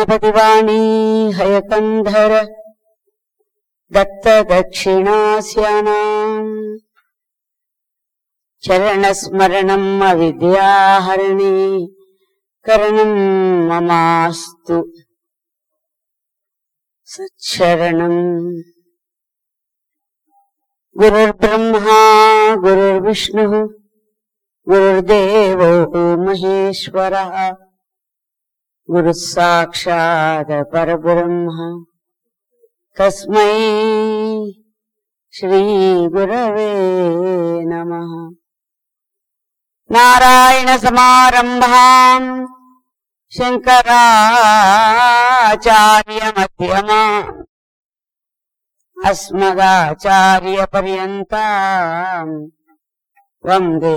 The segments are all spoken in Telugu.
గణపతివాణీ హయకంధర దత్త దక్షిణాస్యానాం చరణస్మరణం అవిద్యాహరణి కరణం మమాస్తు సచ్చరణం గురుర్బ్రహ్మా గురుర్విష్ణు గురుర్దేవో మహేశ్వర గురు సాక్షాత్ పరబ్రహ్మ తస్మై శ్రీ గురవే నమ నారాయణ సమారంభాం శంకరాచార్య మధ్యమా అస్మదాచార్య పర్యంతం వందే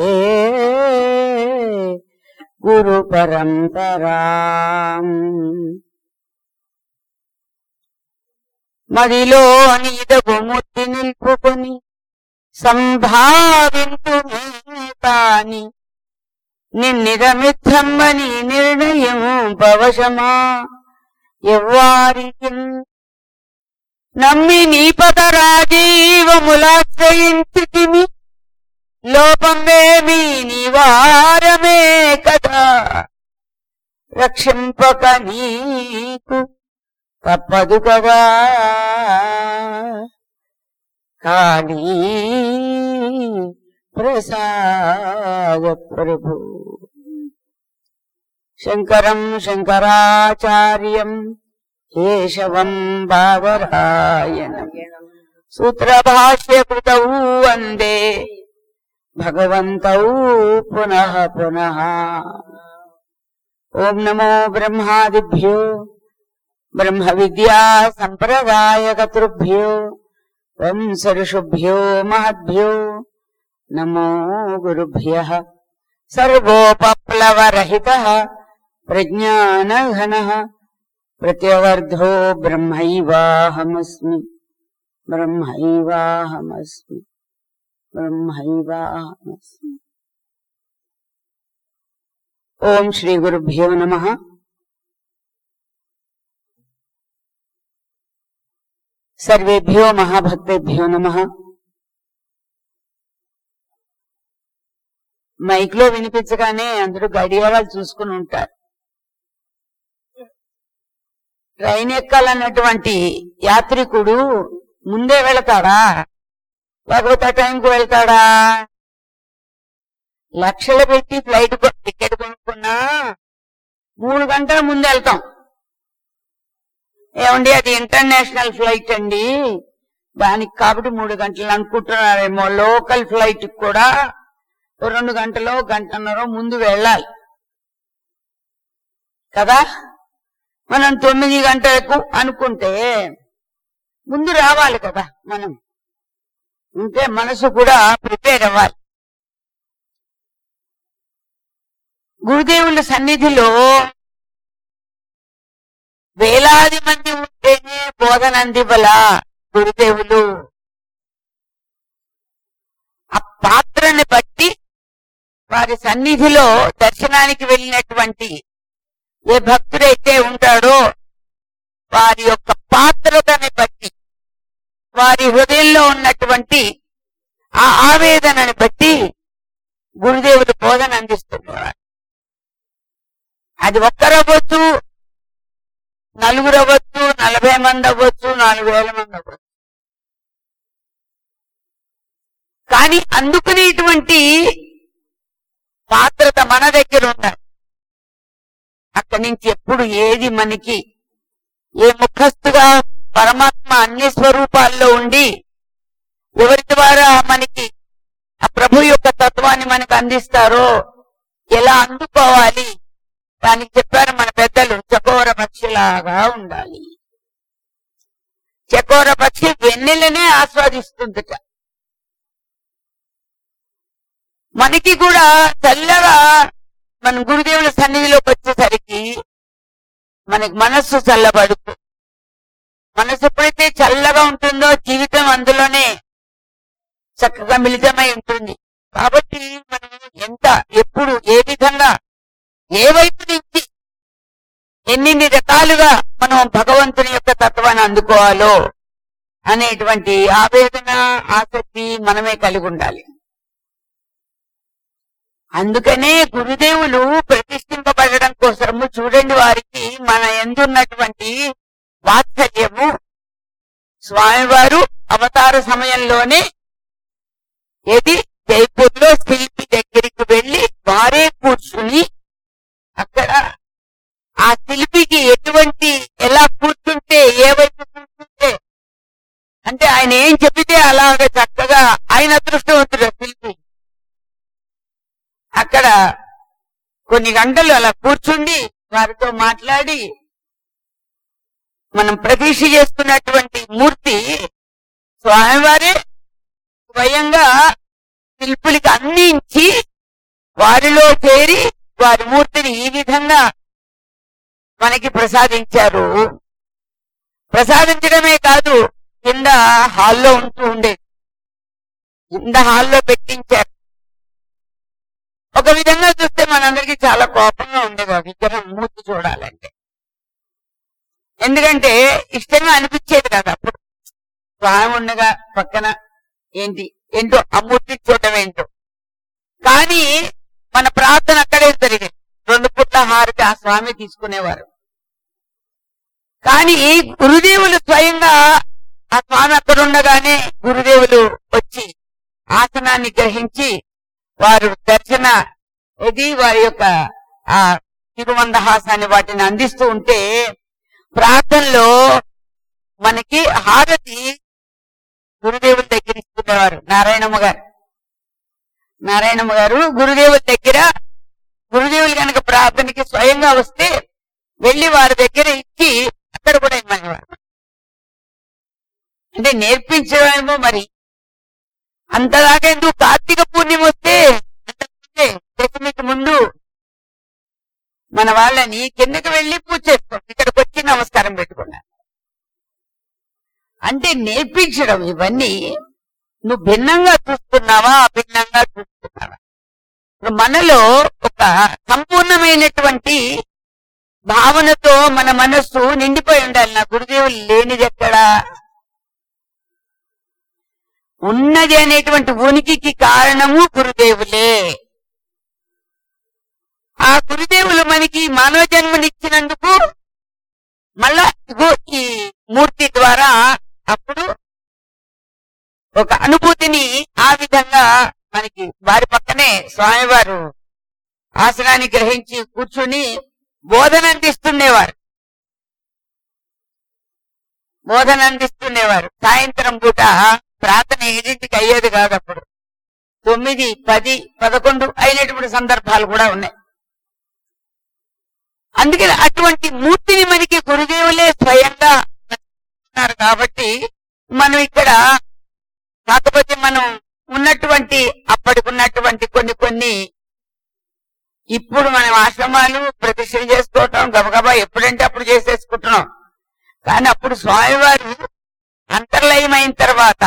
గురు పరంపరాం మదిలో నీదగు ముద్ది నిల్పుకొని సంభావింతు కాని నిన్నిరమిత్రమ్మని నిర్ణయం పవశమా ఎవ్వారికి నమ్మి నీ పదరాజీవములాశ్రయించితిమి లోపమేమి నివారమే కదా రక్షింపక నీకు తప్పదు కదా కానీ ప్రసాద ప్రభు శంకరం శంకరాచార్యం కేశవం బాదరాయణం సూత్రభాష్యకృతౌ వందే భగవంతౌ పునః పునః ఓం నమో బ్రహ్మాదిభ్యో బ్రహ్మ విద్యా సంప్రదాయకతృభ్యో వంశఋషుభ్యో మహద్భ్యో నమో గురుభ్య సర్వోపప్లవరహిత ప్రజ్ఞానఘన ప్రత్యవర్ధో బ్రహ్మైవాహమస్మి బ్రహ్మైవాహమస్మి బ్రహ్మైవాహమస్మి ఓం శ్రీ గురుభ్యో నమ సర్వేభ్యో మహాభక్తేభ్యో నమ మైక్ లో వినిపించగానే అందరూ గడియారాలు చూసుకుని ఉంటారు ట్రైన్ ఎక్కాలన్నటువంటి యాత్రికుడు ముందే వెళతాడా లేకపోతే ఆ టైంకి వెళ్తాడా లక్షలు పెట్టి ఫ్లైట్ టికెట్ కొనుక్కున్నా మూడు గంటల ముందు వెళ్తాం ఏమండి అది ఇంటర్నేషనల్ ఫ్లైట్ అండి దానికి కాబట్టి మూడు గంటలు అనుకుంటున్నారేమో లోకల్ ఫ్లైట్ కూడా ఓ రెండు గంటలో గంటన్నర ముందు వెళ్ళాలి కదా మనం తొమ్మిది గంటలకు అనుకుంటే ముందు రావాలి కదా మనం ఉంటే మనసు కూడా ప్రిపేర్ అవ్వాలి గురుదేవుల సన్నిధిలో వేలాది మంది ఉంటేనే బోధన అందివల గురుదేవులు ఆ పాత్రని బట్టి వారి సన్నిధిలో దర్శనానికి వెళ్ళినటువంటి ఏ భక్తుడైతే ఉంటాడో వారి యొక్క పాత్రతని బట్టి వారి హృదయంలో ఉన్నటువంటి ఆ ఆవేదనని బట్టి గురుదేవులు బోధన అందిస్తున్నారు అది ఒక్కరవ్వచ్చు నలుగురు అవ్వచ్చు నలభై మంది అవ్వచ్చు నాలుగు వేల మంది అవ్వచ్చు కానీ అందుకునేటువంటి పాత్రత మన దగ్గర ఉండాలి అక్కడి నుంచి ఎప్పుడు ఏది మనకి ఏ ముఖస్తుగా పరమాత్మ అన్ని స్వరూపాల్లో ఉండి ఎవరి ద్వారా మనకి ఆ ప్రభు యొక్క తత్వాన్ని మనకు అందిస్తారో ఎలా అందుకోవాలి దానికి చెప్పారు మన పెద్దలు చకోర పక్షిలాగా ఉండాలి చకోర పక్షి వెన్నెలనే ఆస్వాదిస్తుందట మనకి కూడా చల్లగా మన గురుదేవుల సన్నిధిలోకి వచ్చేసరికి మనకి మనస్సు చల్లబడుతూ మనసు ఎప్పుడైతే చల్లగా ఉంటుందో జీవితం అందులోనే చక్కగా మిళితమై ఉంటుంది కాబట్టి మనం ఎంత ఎప్పుడు ఏ విధంగా ఏ వైపు నుంచి ఎన్నిన్ని రకాలుగా మనం భగవంతుని యొక్క తత్వాన్ని అందుకోవాలో అనేటువంటి ఆవేదన ఆసక్తి మనమే కలిగి ఉండాలి అందుకనే గురుదేవులు ప్రతిష్ఠింపబడడం కోసము చూడండి వారికి మన ఎందున్నటువంటి వాత్సల్యము స్వామివారు అవతార సమయంలోనే ఏది జైపూర్ లో శిల్పి దగ్గరికి వెళ్లి వారే కూర్చుని అక్కడ ఆ శిల్పికి ఎటువంటి ఎలా కూర్చుంటే ఏ వైపు కూర్చుంటే అంటే ఆయన ఏం చెబితే అలాగ చక్కగా ఆయన అదృష్టవంతుడు ఆ శిల్పి అక్కడ కొన్ని గంటలు అలా కూర్చుండి వారితో మాట్లాడి మనం ప్రతీక్ష చేస్తున్నటువంటి మూర్తి స్వామివారే స్వయంగా శిల్పులకి అందించి వారిలో చేరి వారి మూర్తిని ఈ విధంగా మనకి ప్రసాదించారు ప్రసాదించడమే కాదు కింద హాల్లో ఉంటూ ఉండేది కింద హాల్లో పెట్టించారు ఒక విధంగా చూస్తే మనందరికీ చాలా కోపంగా ఉండేది ఆ విగ్రహం మూర్తి చూడాలంటే ఎందుకంటే ఇష్టంగా అనిపించేది కదా అప్పుడు స్వామి ఉండగా పక్కన ఏంటి ఏంటో ఆ మూర్తిని చూడటం ఏంటో కానీ మన ప్రార్థన అక్కడే జరిగేది రెండు పుట్ల హారతి ఆ స్వామి తీసుకునేవారు కానీ గురుదేవులు స్వయంగా ఆ స్వామి అక్కడ ఉండగానే గురుదేవులు వచ్చి ఆసనాన్ని గ్రహించి వారు దర్శన ఇది వారి యొక్క ఆ తిరుమందహాసాన్ని వాటిని అందిస్తూ ఉంటే ప్రార్థనలో మనకి హారతి గురుదేవుల దగ్గర ఇస్తున్నవారు నారాయణమ్మ గారు నారాయణమ్మ గారు గురుదేవుల దగ్గర గురుదేవులు కనుక ప్రార్థనకి స్వయంగా వస్తే వెళ్లి వారి దగ్గర ఇచ్చి అక్కడ కూడా ఇమ్మనేవారు అంటే నేర్పించడమేమో మరి అంతదాకా ఎందుకు కార్తీక పూర్ణిమ వస్తే అంతకుముందే దశమికి ముందు మన వాళ్ళని కిందకి వెళ్లి పూజ చేసుకో ఇక్కడికి వచ్చి నమస్కారం పెట్టుకున్నాను అంటే నేర్పించడం ఇవన్నీ నువ్వు భిన్నంగా చూస్తున్నావా అభిన్నంగా చూస్తున్నావా ఇప్పుడు మనలో ఒక సంపూర్ణమైనటువంటి భావనతో మన మనస్సు నిండిపోయి ఉండాలి నా గురుదేవులు లేనిది ఎక్కడా ఉన్నది అనేటువంటి ఉనికికి కారణము గురుదేవులే ఆ గురుదేవులు మనకి మానవ జన్మనిచ్చినందుకు మళ్ళా ఇగో ఈ మూర్తి ద్వారా అప్పుడు ఒక అనుభూతిని ఆ విధంగా మనకి వారి పక్కనే స్వామివారు ఆసనాన్ని గ్రహించి కూర్చుని బోధన అందిస్తుండేవారు బోధన అందిస్తుండేవారు సాయంత్రం పూట ప్రార్థన ఏడింటికి అయ్యేది కాదు అప్పుడు తొమ్మిది పది పదకొండు అయినటువంటి సందర్భాలు కూడా ఉన్నాయి అందుకని అటువంటి మూర్తిని మనకి గురుదేవులే స్వయంగా ఉన్నారు కాబట్టి మనం ఇక్కడ కాకపోతే మనం ఉన్నటువంటి అప్పటికున్నటువంటి కొన్ని కొన్ని ఇప్పుడు మనం ఆశ్రమాలు ప్రతిష్ఠ చేసుకోవటం గబగబా ఎప్పుడంటే అప్పుడు చేసేసుకుంటున్నాం కానీ అప్పుడు స్వామివారు అంతర్లయమైన తర్వాత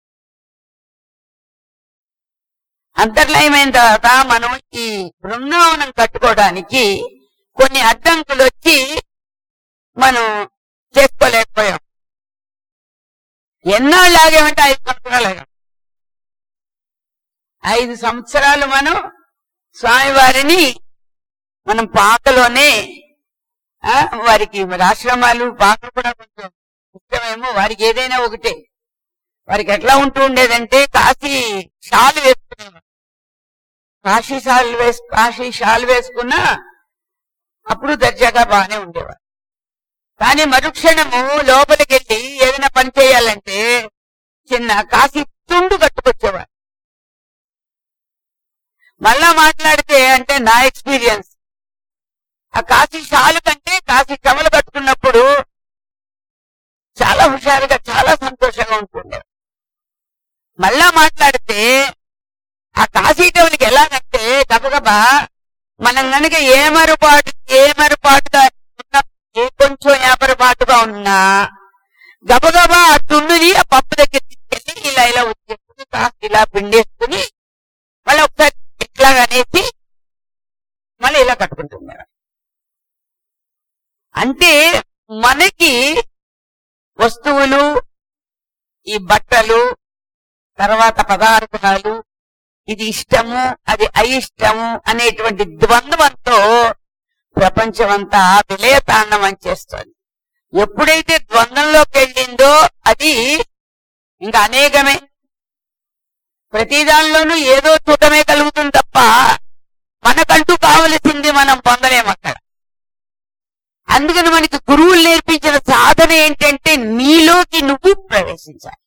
అంతర్లయమైన తర్వాత మనం ఈ బృందావనం కట్టుకోవడానికి కొన్ని అడ్డంకులు వచ్చి మనం చేసుకోలేకపోయాం ఎన్నాళ్ళు ఆగామంటే ఐదు సంవత్సరాలు ఆగాం ఐదు సంవత్సరాలు మనం స్వామివారిని మనం పాకలోనే ఆ, వారికి మరి ఆశ్రమాలు పాకలు కూడా కొంచెం ఇష్టమేమో వారికి ఏదైనా ఒకటే వారికి ఎట్లా ఉంటూ ఉండేదంటే కాశీ షాలు వేసుకునేవారు కాశీ షాల్ వేసు కాశీ షాల్ వేసుకున్నా అప్పుడు దర్జాగా బాగానే ఉండేవారు కానీ మరుక్షణము లోపలికి వెళ్ళి ఏదైనా పని చేయాలంటే చిన్న కాశీ తుండు కట్టుకొచ్చేవారు మళ్ళా మాట్లాడితే అంటే నా ఎక్స్పీరియన్స్ ఆ కాశీ షాలు కంటే కాశీ కమలు కట్టుకున్నప్పుడు చాలా హుషారుగా చాలా సంతోషంగా ఉంటుండే మళ్ళా మాట్లాడితే ఆ కాశీ టవులకి ఎలాగంటే గబగబా మనం గనుక ఏ మరుపాటు ఏ మరుపాటుగా ఉన్న ఏ కొంచెం ఏమరుపాటుగా ఉన్నా గబగబా ఆ తుండుని ఆ పప్పు దగ్గర తీసుకెళ్ళి ఇలా ఇలా వచ్చేసుకుని కాస్త ఇలా పిండేసుకుని మళ్ళీ ఒకసారి ఇట్లాగా అనేసి మళ్ళీ ఇలా కట్టుకుంటున్నారు అంటే మనకి వస్తువులు ఈ బట్టలు తర్వాత పదార్థాలు ఇది ఇష్టము అది అయిష్టము అనేటువంటి ద్వంద్వంతో ప్రపంచమంతా విలయతాండవం చేస్తుంది ఎప్పుడైతే ద్వంద్వంలోకి వెళ్ళిందో అది ఇంకా అనేకమే ప్రతి దానిలోనూ ఏదో చూడమే కలుగుతుంది తప్ప మనకంటూ కావలసింది మనం పొందలేం అక్కడ అందుకని మనకి గురువులు నేర్పించిన సాధన ఏంటంటే నీలోకి నువ్వు ప్రవేశించాలి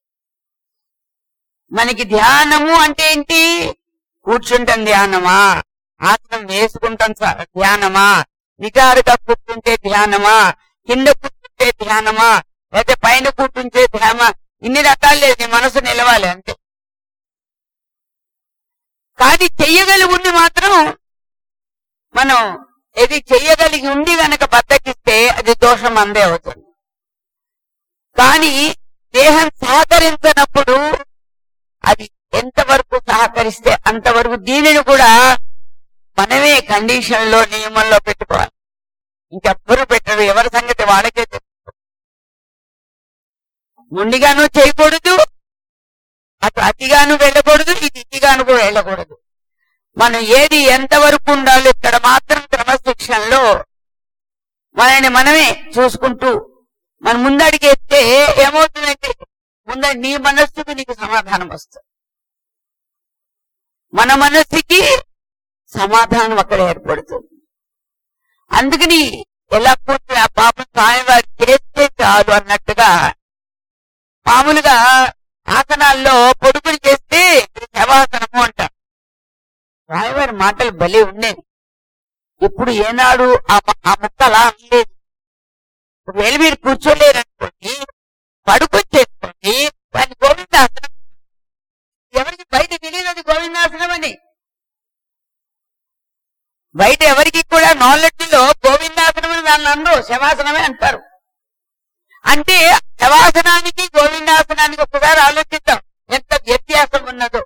మనకి ధ్యానము అంటే ఏంటి కూర్చుంటాం ధ్యానమా ఆసనం వేసుకుంటాం స- ధ్యానమా నిటారుగా కూర్చుంటే ధ్యానమా కింద కూర్చుంటే ధ్యానమా లేకపోతే పైన కూర్చుంటే ధ్యానమా ఇన్ని రకాలు లేదు నీ మనసు నిలవాలి అంతే కానీ చెయ్యగలిగి ఉండి మాత్రం మనం ఇది చెయ్యగలిగి ఉండి గనక బద్దకిస్తే అది దోషం అందే అవుతుంది కానీ దేహం సహకరించినప్పుడు అది ఎంతవరకు సహకరిస్తే అంతవరకు దీనిని కూడా మనమే కండిషన్ లో నియమంలో పెట్టుకోవాలి ఇంకెవ్వరు పెట్టరు ఎవరి సంగతి వాళ్ళకే తెలుసు ముండిగాను చేయకూడదు అటు అతిగాను వెళ్ళకూడదు ఇది ఇతిగాను కూడా వెళ్ళకూడదు మనం ఏది ఎంతవరకు ఉండాలో ఇక్కడ మాత్రం క్రమశిక్షణలో మనని మనమే చూసుకుంటూ మన ముందడిగేస్తే ఏమవుతుందంటే ముందర నీ మనస్సుకు నీకు సమాధానం వస్తుంది మన మనస్సుకి సమాధానం అక్కడ ఏర్పడుతుంది అందుకని ఎలా కూర్చుని ఆ పాపం స్వామివారు చేస్తే చాలు అన్నట్టుగా మామూలుగా ఆసనాల్లో పొడుగులు చేస్తే ఇది శవాసనము అంటారు స్వామివారి మాటలు భలే ఉండేవి ఇప్పుడు ఏనాడు ఆ మ- ఆ ముక్క అలా లేదు ఒకవేళ మీరు కూర్చోలేరనుకోండి పడుకొని చేసుకోండి దాన్ని గోవిందాసనం ఎవరికి బయట తెలియదు గోవిందాసనం అని బయట ఎవరికి కూడా నాలెడ్జ్ లో గోవిందాసనం అని దాన్ని అనరు శవాసనమే అంటారు అంటే శవాసనానికి గోవిందాసనానికి ఒకసారి ఆలోచిద్దాం ఎంత వ్యత్యాసం ఉన్నదో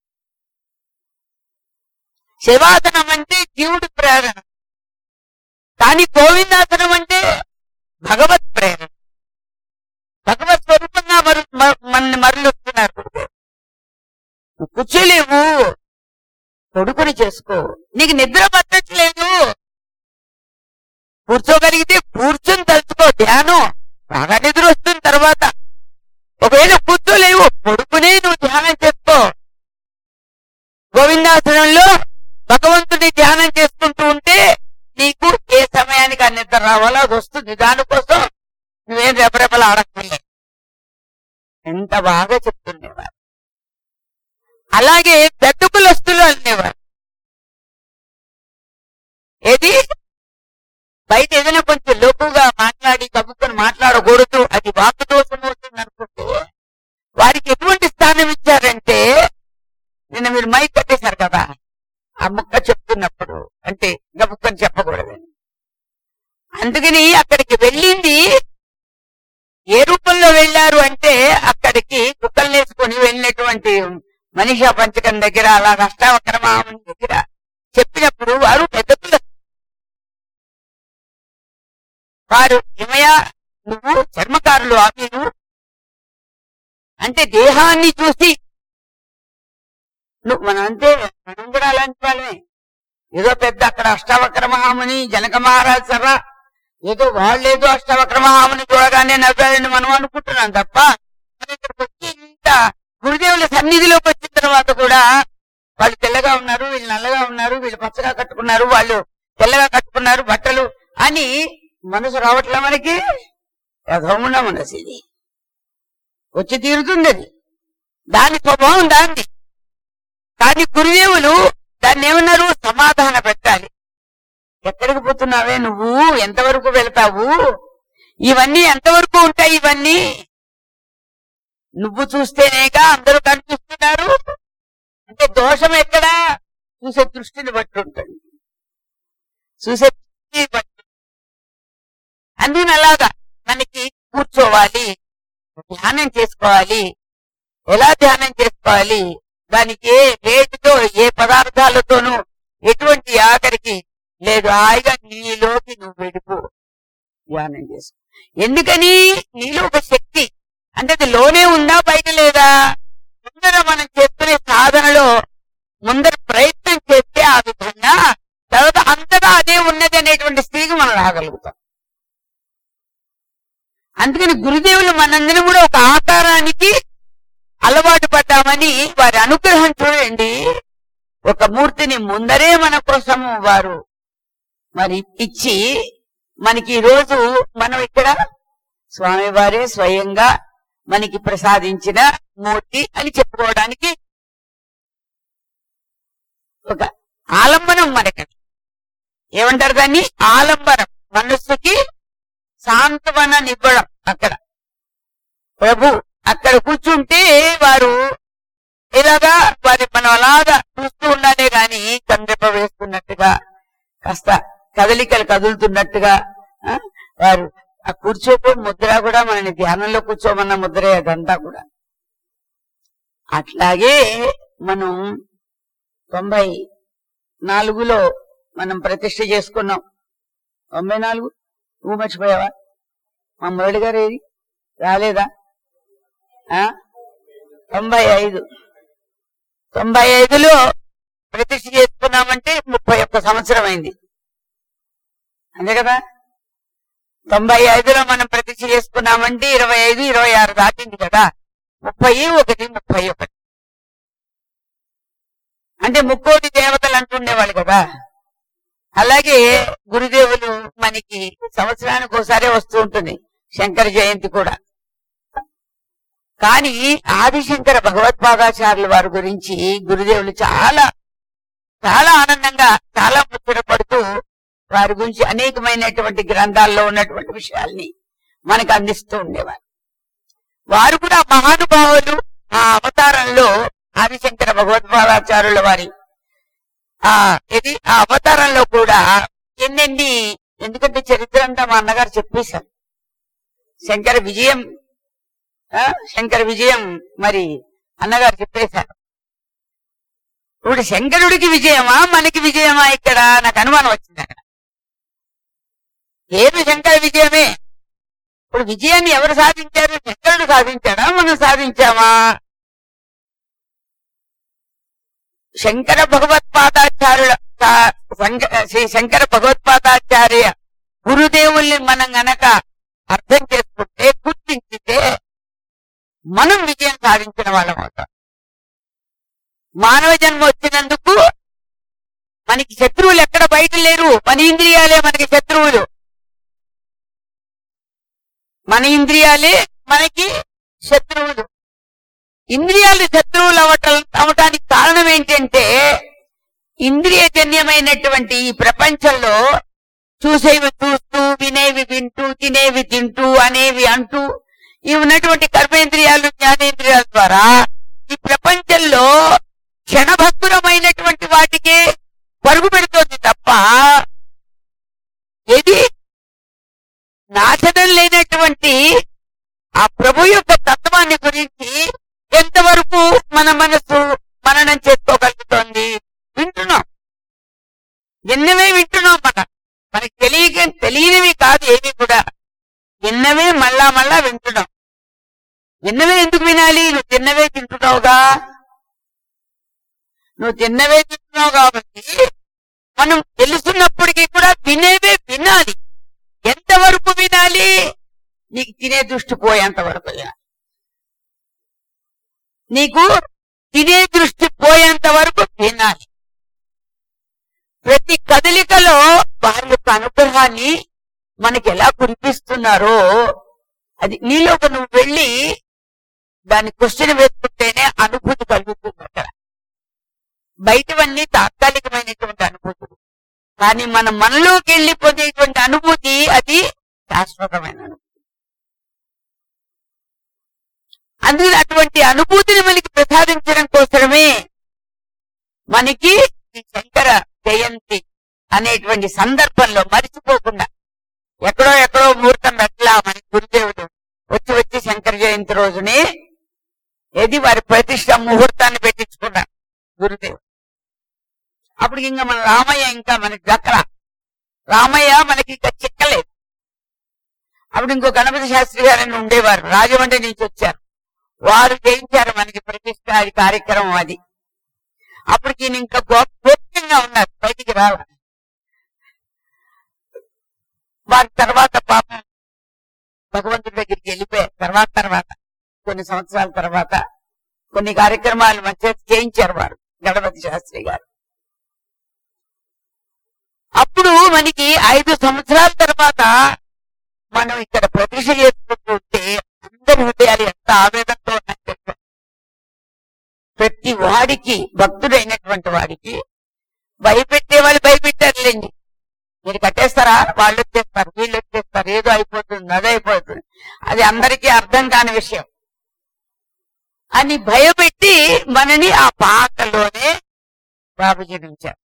శవాసనం అంటే జీవుడి ప్రేరణ కానీ గోవిందాసనం అంటే భగవత్ ప్రేరణ భగవత్ స్వరూపంగా మరు మ- మనల్ని మరలుస్తున్నారు గురుదేవుడు. నువ్వు కూర్చోలేవు కొడుకుని చేసుకో నీకు నిద్ర పట్టట్లేదు కూర్చోగలిగితే కూర్చొని తలుచుకో ధ్యానం బాగా నిద్ర వస్తుంది తర్వాత ఒకవేళ కూర్చోలేవు కొడుకునే నువ్వు ధ్యానం చేసుకో గోవిందాసనంలో భగవంతుని ధ్యానం చేసుకుంటూ ఉంటే నీకు ఏ సమయానికి ఆ నిద్ర రావాలో అది వస్తుంది దానికోసం నువ్వేం రెపరెపలు ఆడక్కర్లేదు ఎంత బాగా చెప్తుండేవారు అలాగే పెద్ద కులస్తులు అనేవారు ఏది బయట ఏదైనా కొంచెం లోపుగా మాట్లాడి కబుక్కుని మాట్లాడకూడదు అది వాక్ దోషం అవుతుంది అనుకుంటే వారికి ఎటువంటి స్థానం ఇచ్చారంటే నిన్న మీరు మైక్ కట్టేశారు కదా ఆ ముక్క చెప్తున్నప్పుడు అంటే గబుక్కని చెప్పకూడదని అందుకని అక్కడికి వెళ్ళింది ఏ రూపంలో వెళ్ళారు అంటే అక్కడికి కుక్కలు వేసుకొని వెళ్ళినటువంటి మనిషా పంచకం దగ్గర అలా అష్టావక్రమామని దగ్గర చెప్పినప్పుడు వారు పెద్ద పిల్ల వారు ఏమయ్య నువ్వు చర్మకారులు ఆమెను అంటే దేహాన్ని చూసి నువ్వు మనం అంతే మనం కూడా అలాంటి వాళ్ళమే ఏదో పెద్ద అక్కడ అష్టావక్ర మహాముని జనక మహారాజ్ సభ ఏదో వాళ్ళేదో అష్టావక్ర మహాముని చూడగానే నవ్వారని మనం అనుకుంటున్నాం తప్ప మన ఇక్కడికి వచ్చి ఇంత గురుదేవుల సన్నిధిలోకి వచ్చిన తర్వాత కూడా వాళ్ళు తెల్లగా ఉన్నారు వీళ్ళు నల్లగా ఉన్నారు వీళ్ళు పచ్చగా కట్టుకున్నారు వాళ్ళు తెల్లగా కట్టుకున్నారు బట్టలు అని మనసు రావట్లే మనకి యథోమున్న మనసు ఇది వచ్చి తీరుతుంది అది దాని స్వభావం దాన్ని కానీ గురుదేవులు దాన్ని ఏమన్నారు సమాధాన పెట్టాలి ఎక్కడికి పోతున్నావే నువ్వు ఎంతవరకు వెళ్తావు ఇవన్నీ ఎంతవరకు ఉంటాయి ఇవన్నీ నువ్వు చూస్తేనేగా అందరూ కనిపిస్తున్నారు అంటే దోషం ఎక్కడా చూసే దృష్టిని బట్టి ఉంటుంది చూసే దృష్టిని బట్టి అందుకని అలాగా మనకి కూర్చోవాలి ధ్యానం చేసుకోవాలి ఎలా ధ్యానం చేసుకోవాలి దానికి ఏ వేటితో ఏ పదార్థాలతోనూ ఎటువంటి ఆఖరికి లేదు హాయిగా నీలోకి నువ్వు వెళ్ళిపో ధ్యానం చేసుకో ఎందుకని నీలో ఒక శక్తి అంటే అది లోనే ఉందా బయట లేదా ముందర మనం చేసుకునే సాధనలో ముందర ప్రయత్నం చేస్తే ఆ విధంగా తర్వాత అంతటా అదే ఉన్నది అనేటువంటి స్థితికి మనం రాగలుగుతాం అందుకని గురుదేవులు మనందరం కూడా ఒక ఆకారానికి అలవాటు పడ్డామని వారి అనుగ్రహం చూడండి ఒక మూర్తిని ముందరే మన కోసం వారు మరి ఇచ్చి మనకి ఈ రోజు మనం ఇక్కడ స్వామివారే స్వయంగా మనకి ప్రసాదించిన మూర్తి అని చెప్పుకోవడానికి ఒక ఆలంబనం మనకి ఏమంటారు దాన్ని ఆలంబనం మనస్సుకి సాంత్వననివ్వడం అక్కడ ప్రభు అక్కడ కూర్చుంటే వారు ఇలాగా వారి మనం అలాగా చూస్తూ ఉండాలే గాని కండ్రెప్ప వేస్తున్నట్టుగా కాస్త కదలికలు కదులుతున్నట్టుగా ఆ, వారు ఆ కూర్చోపో ముద్ర కూడా మనని ధ్యానంలో కూర్చోమన్న ముద్రే అదంతా కూడా అట్లాగే మనం తొంభై నాలుగులో మనం ప్రతిష్ఠ చేసుకున్నాం తొంభై నాలుగు నువ్వు మర్చిపోయావా మా మురళి గారు ఏది రాలేదా ఆ? తొంభై ఐదు తొంభై ఐదులో ప్రతిష్ఠ చేసుకున్నామంటే ముప్పై ఒక్క సంవత్సరం అయింది అంతే కదా తొంభై ఐదులో మనం ప్రతిష్ఠ చేసుకున్నామంటే ఇరవై ఐదు ఇరవై ఆరు దాటింది కదా ముప్పై ఒకటి ముప్పై ఒకటి అంటే ముక్కోటి దేవతలు అంటుండేవాళ్ళు కదా అలాగే గురుదేవులు మనకి సంవత్సరానికి ఒకసారి వస్తూ ఉంటుంది శంకర జయంతి కూడా కానీ ఆదిశంకర భగవత్పాదాచార్యుల వారి గురించి గురుదేవులు చాలా చాలా ఆనందంగా చాలా ముచ్చటపడుతూ వారి గురించి అనేకమైనటువంటి గ్రంథాల్లో ఉన్నటువంటి విషయాల్ని మనకు అందిస్తూ ఉండేవారు వారు కూడా మహానుభావులు ఆ అవతారంలో ఆదిశంకర భగవత్పాదాచార్యుల వారి ఆ ఇది ఆ అవతారంలో కూడా ఎన్నెన్ని ఎందుకంటే చరిత్ర అంతా మా అన్నగారు చెప్పేశారు శంకర విజయం ఆ, శంకర విజయం మరి అన్నగారు చెప్పేశారు ఇప్పుడు శంకరుడికి విజయమా మనకి విజయమా ఇక్కడ నాకు అనుమానం వచ్చింది అక్కడ ఏది శంకర విజయమే ఇప్పుడు విజయాన్ని ఎవరు సాధించారు శంకరుడు సాధించాడా మనం సాధించామా శంకర భగవత్పాదాచార్యుల సా- సంగ- శ్రీ శంకర భగవత్పాదాచార్య గురుదేవుల్ని మనం గనక అర్థం చేసుకుంటే గుర్తించితే మనం విజయం సాధించిన వాళ్ళం అవుతాం మానవ జన్మ వచ్చినందుకు మనకి శత్రువులు ఎక్కడ బయట లేరు మన ఇంద్రియాలే మనకి శత్రువులు మన ఇంద్రియాలే మనకి శత్రువులు ఇంద్రియాలు శత్రువులు అవటం అవటానికి కారణం ఏంటంటే ఇంద్రియజన్యమైనటువంటి ఈ ప్రపంచంలో చూసేవి చూస్తూ వినేవి వింటూ తినేవి తింటూ అనేవి అంటూ ఈ ఉన్నటువంటి కర్మేంద్రియాలు జ్ఞానేంద్రియాల ద్వారా ఈ ప్రపంచంలో క్షణభంగురమైనటువంటి వాటికే పరుగు పెడుతోంది తప్ప ఏది నాశనం లేనటువంటి ఆ ప్రభు యొక్క తత్వాన్ని గురించి ఎంతవరకు మన మనసు మననం చేసుకోగలుగుతోంది వింటున్నాం విన్నవే వింటున్నాం మన మనకి తెలియక తెలియనివి కాదు ఏవి కూడా విన్నవే మళ్ళా మళ్ళా వింటున్నాం విన్నవే ఎందుకు వినాలి నువ్వు తిన్నవే తింటున్నావుగా నువ్వు తిన్నవే తింటున్నావు కాబట్టి మనం తెలుసున్నప్పటికీ కూడా వినేవే వినాలి ఎంతవరకు వినాలి నీకు తినే దృష్టి పోయేంత వరకు వినాలి నీకు తినే దృష్టి పోయేంత వరకు వినాలి ప్రతి కదలికలో వారి యొక్క అనుగ్రహాన్ని మనకి ఎలా కురిపిస్తున్నారో అది నీలోకి నువ్వు వెళ్ళి దాన్ని క్వశ్చన్ వేసుకుంటేనే అనుభూతి కలుగుతుంది అక్కడ బయటవన్నీ తాత్కాలికమైనటువంటి అనుభూతులు కానీ మనం మనలోకి వెళ్ళి పొందేటువంటి అనుభూతి అది శాశ్వతమైన అనుభూతి అందుకని అటువంటి అనుభూతిని మనకి ప్రసాదించడం కోసమే మనకి ఈ శంకర జయంతి అనేటువంటి సందర్భంలో మరిచిపోకుండా ఎక్కడో ఎక్కడో ముహూర్తం పెట్టలా మన గురుదేవుడు వచ్చి వచ్చి శంకర జయంతి రోజుని ఏది వారి ప్రతిష్ట ముహూర్తాన్ని పెట్టించుకున్నారు గురుదేవుడు అప్పుడు ఇంకా మన రామయ్య ఇంకా మనకి దక్కల రామయ్య మనకి ఇంకా చిక్కలేదు అప్పుడు ఇంకో గణపతి శాస్త్రి గారని ఉండేవారు రాజమండ్రి నుంచి వచ్చారు వారు చేయించారు మనకి ప్రతిష్ట అది కార్యక్రమం అది అప్పటికి ఈయన ఇంకా గో- గోప్యంగా ఉన్నారు బయటికి రావాలి వారి తర్వాత పాపం భగవంతుడి దగ్గరికి వెళ్ళిపోయారు తర్వాత తర్వాత కొన్ని సంవత్సరాల తర్వాత కొన్ని కార్యక్రమాలు మధ్య చేయించారు వారు గణపతి శాస్త్రి గారు అప్పుడు మనకి ఐదు సంవత్సరాల తర్వాత మనం ఇక్కడ ప్రతిష్ట చేసుకుంటూ ఉంటే అందరి హృదయాలు ఎంత ఆవేదనతో ఉన్నాయో తెలుసా? ప్రతి వాడికి భక్తుడైనటువంటి వాడికి భయపెట్టే వాళ్ళు భయపెట్టారులేండి మీరు కట్టేస్తారా వాళ్ళు వచ్చేస్తారు వీళ్ళు వచ్చేస్తారు ఏదో అయిపోతుంది అదే అయిపోతుంది అది అందరికీ అర్థం కాని విషయం అని భయపెట్టి మనని ఆ పాకలోనే బాబుజీ ఉంచారు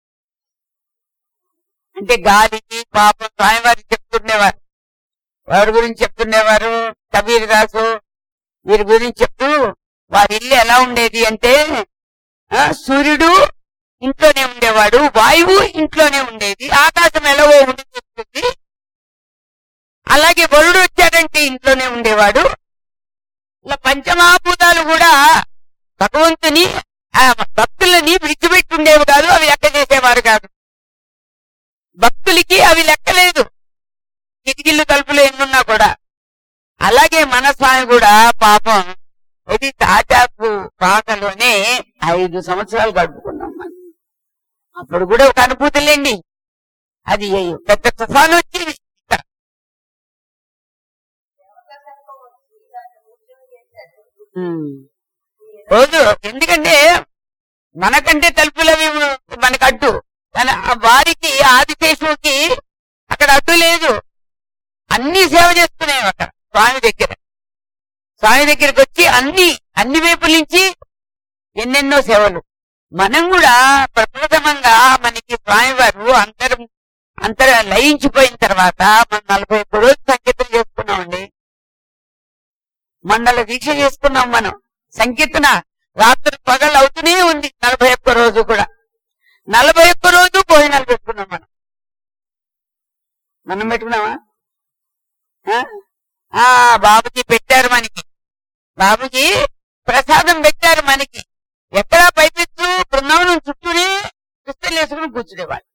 అంటే గాలికి పాపం స్వామివారికి చెప్తుండేవారు వారి గురించి చెప్తుండేవారు కబీర్ దాసు వీరి గురించి చెప్తూ వారి ఇల్లు ఎలా ఉండేది అంటే ఆ, సూర్యుడు ఇంట్లోనే ఉండేవాడు వాయువు ఇంట్లోనే ఉండేది ఆకాశం ఎలాగో ఉండిపోతుంది అలాగే వరుడు వచ్చాడంటే ఇంట్లోనే ఉండేవాడు ఇలా పంచమహాభూతాలు కూడా భగవంతుని ఆ భక్తులని విడిచిపెట్టి ఉండేవి కాదు అవి లెక్క చేసేవారు కాదు భక్తులకి అవి లెక్కలేదు కిటికీలు తలుపులు ఎన్నున్నా కూడా అలాగే మన స్వామి కూడా పాపం ఇది తాజాకు పాకలోనే ఐదు సంవత్సరాలు గడుపుకున్నాం మనం అప్పుడు కూడా ఒక అనుభూతి లేండి అది పెద్ద తుఫాను వచ్చింది ఉమ్. రోజు ఎందుకంటే మనకంటే తలుపులు అవి మనకు అడ్డు కానీ ఆ వారికి ఆదిశేషువుకి అక్కడ అడ్డు లేదు అన్ని సేవ చేస్తున్నాయి అక్కడ స్వామి దగ్గర స్వామి దగ్గరికి వచ్చి అన్ని అన్ని వైపుల నుంచి ఎన్నెన్నో సేవలు మనం కూడా ప్రప్రథమంగా మనకి స్వామివారు అంతరం అంతర లయించిపోయిన తర్వాత మనం నలభై ఒక్క రోజు సంకీర్తన చేసుకున్నామండి మండల దీక్ష చేసుకున్నాం మనం సంకీర్తన రాత్రి పగలు అవుతూనే ఉంది నలభై ఒక్క రోజు కూడా నలభై ఒక్క రోజు భోజనాలు పెట్టుకున్నాం మనం మనం పెట్టుకున్నామా ఆ? ఆ బాబుజీ పెట్టారు మనకి బాబుజీ ప్రసాదం పెట్టారు మనకి ఎక్కడా పైపెచ్చు బృందావనం చుట్టూనే పుస్తలు వేసుకుని కూర్చునేవాడు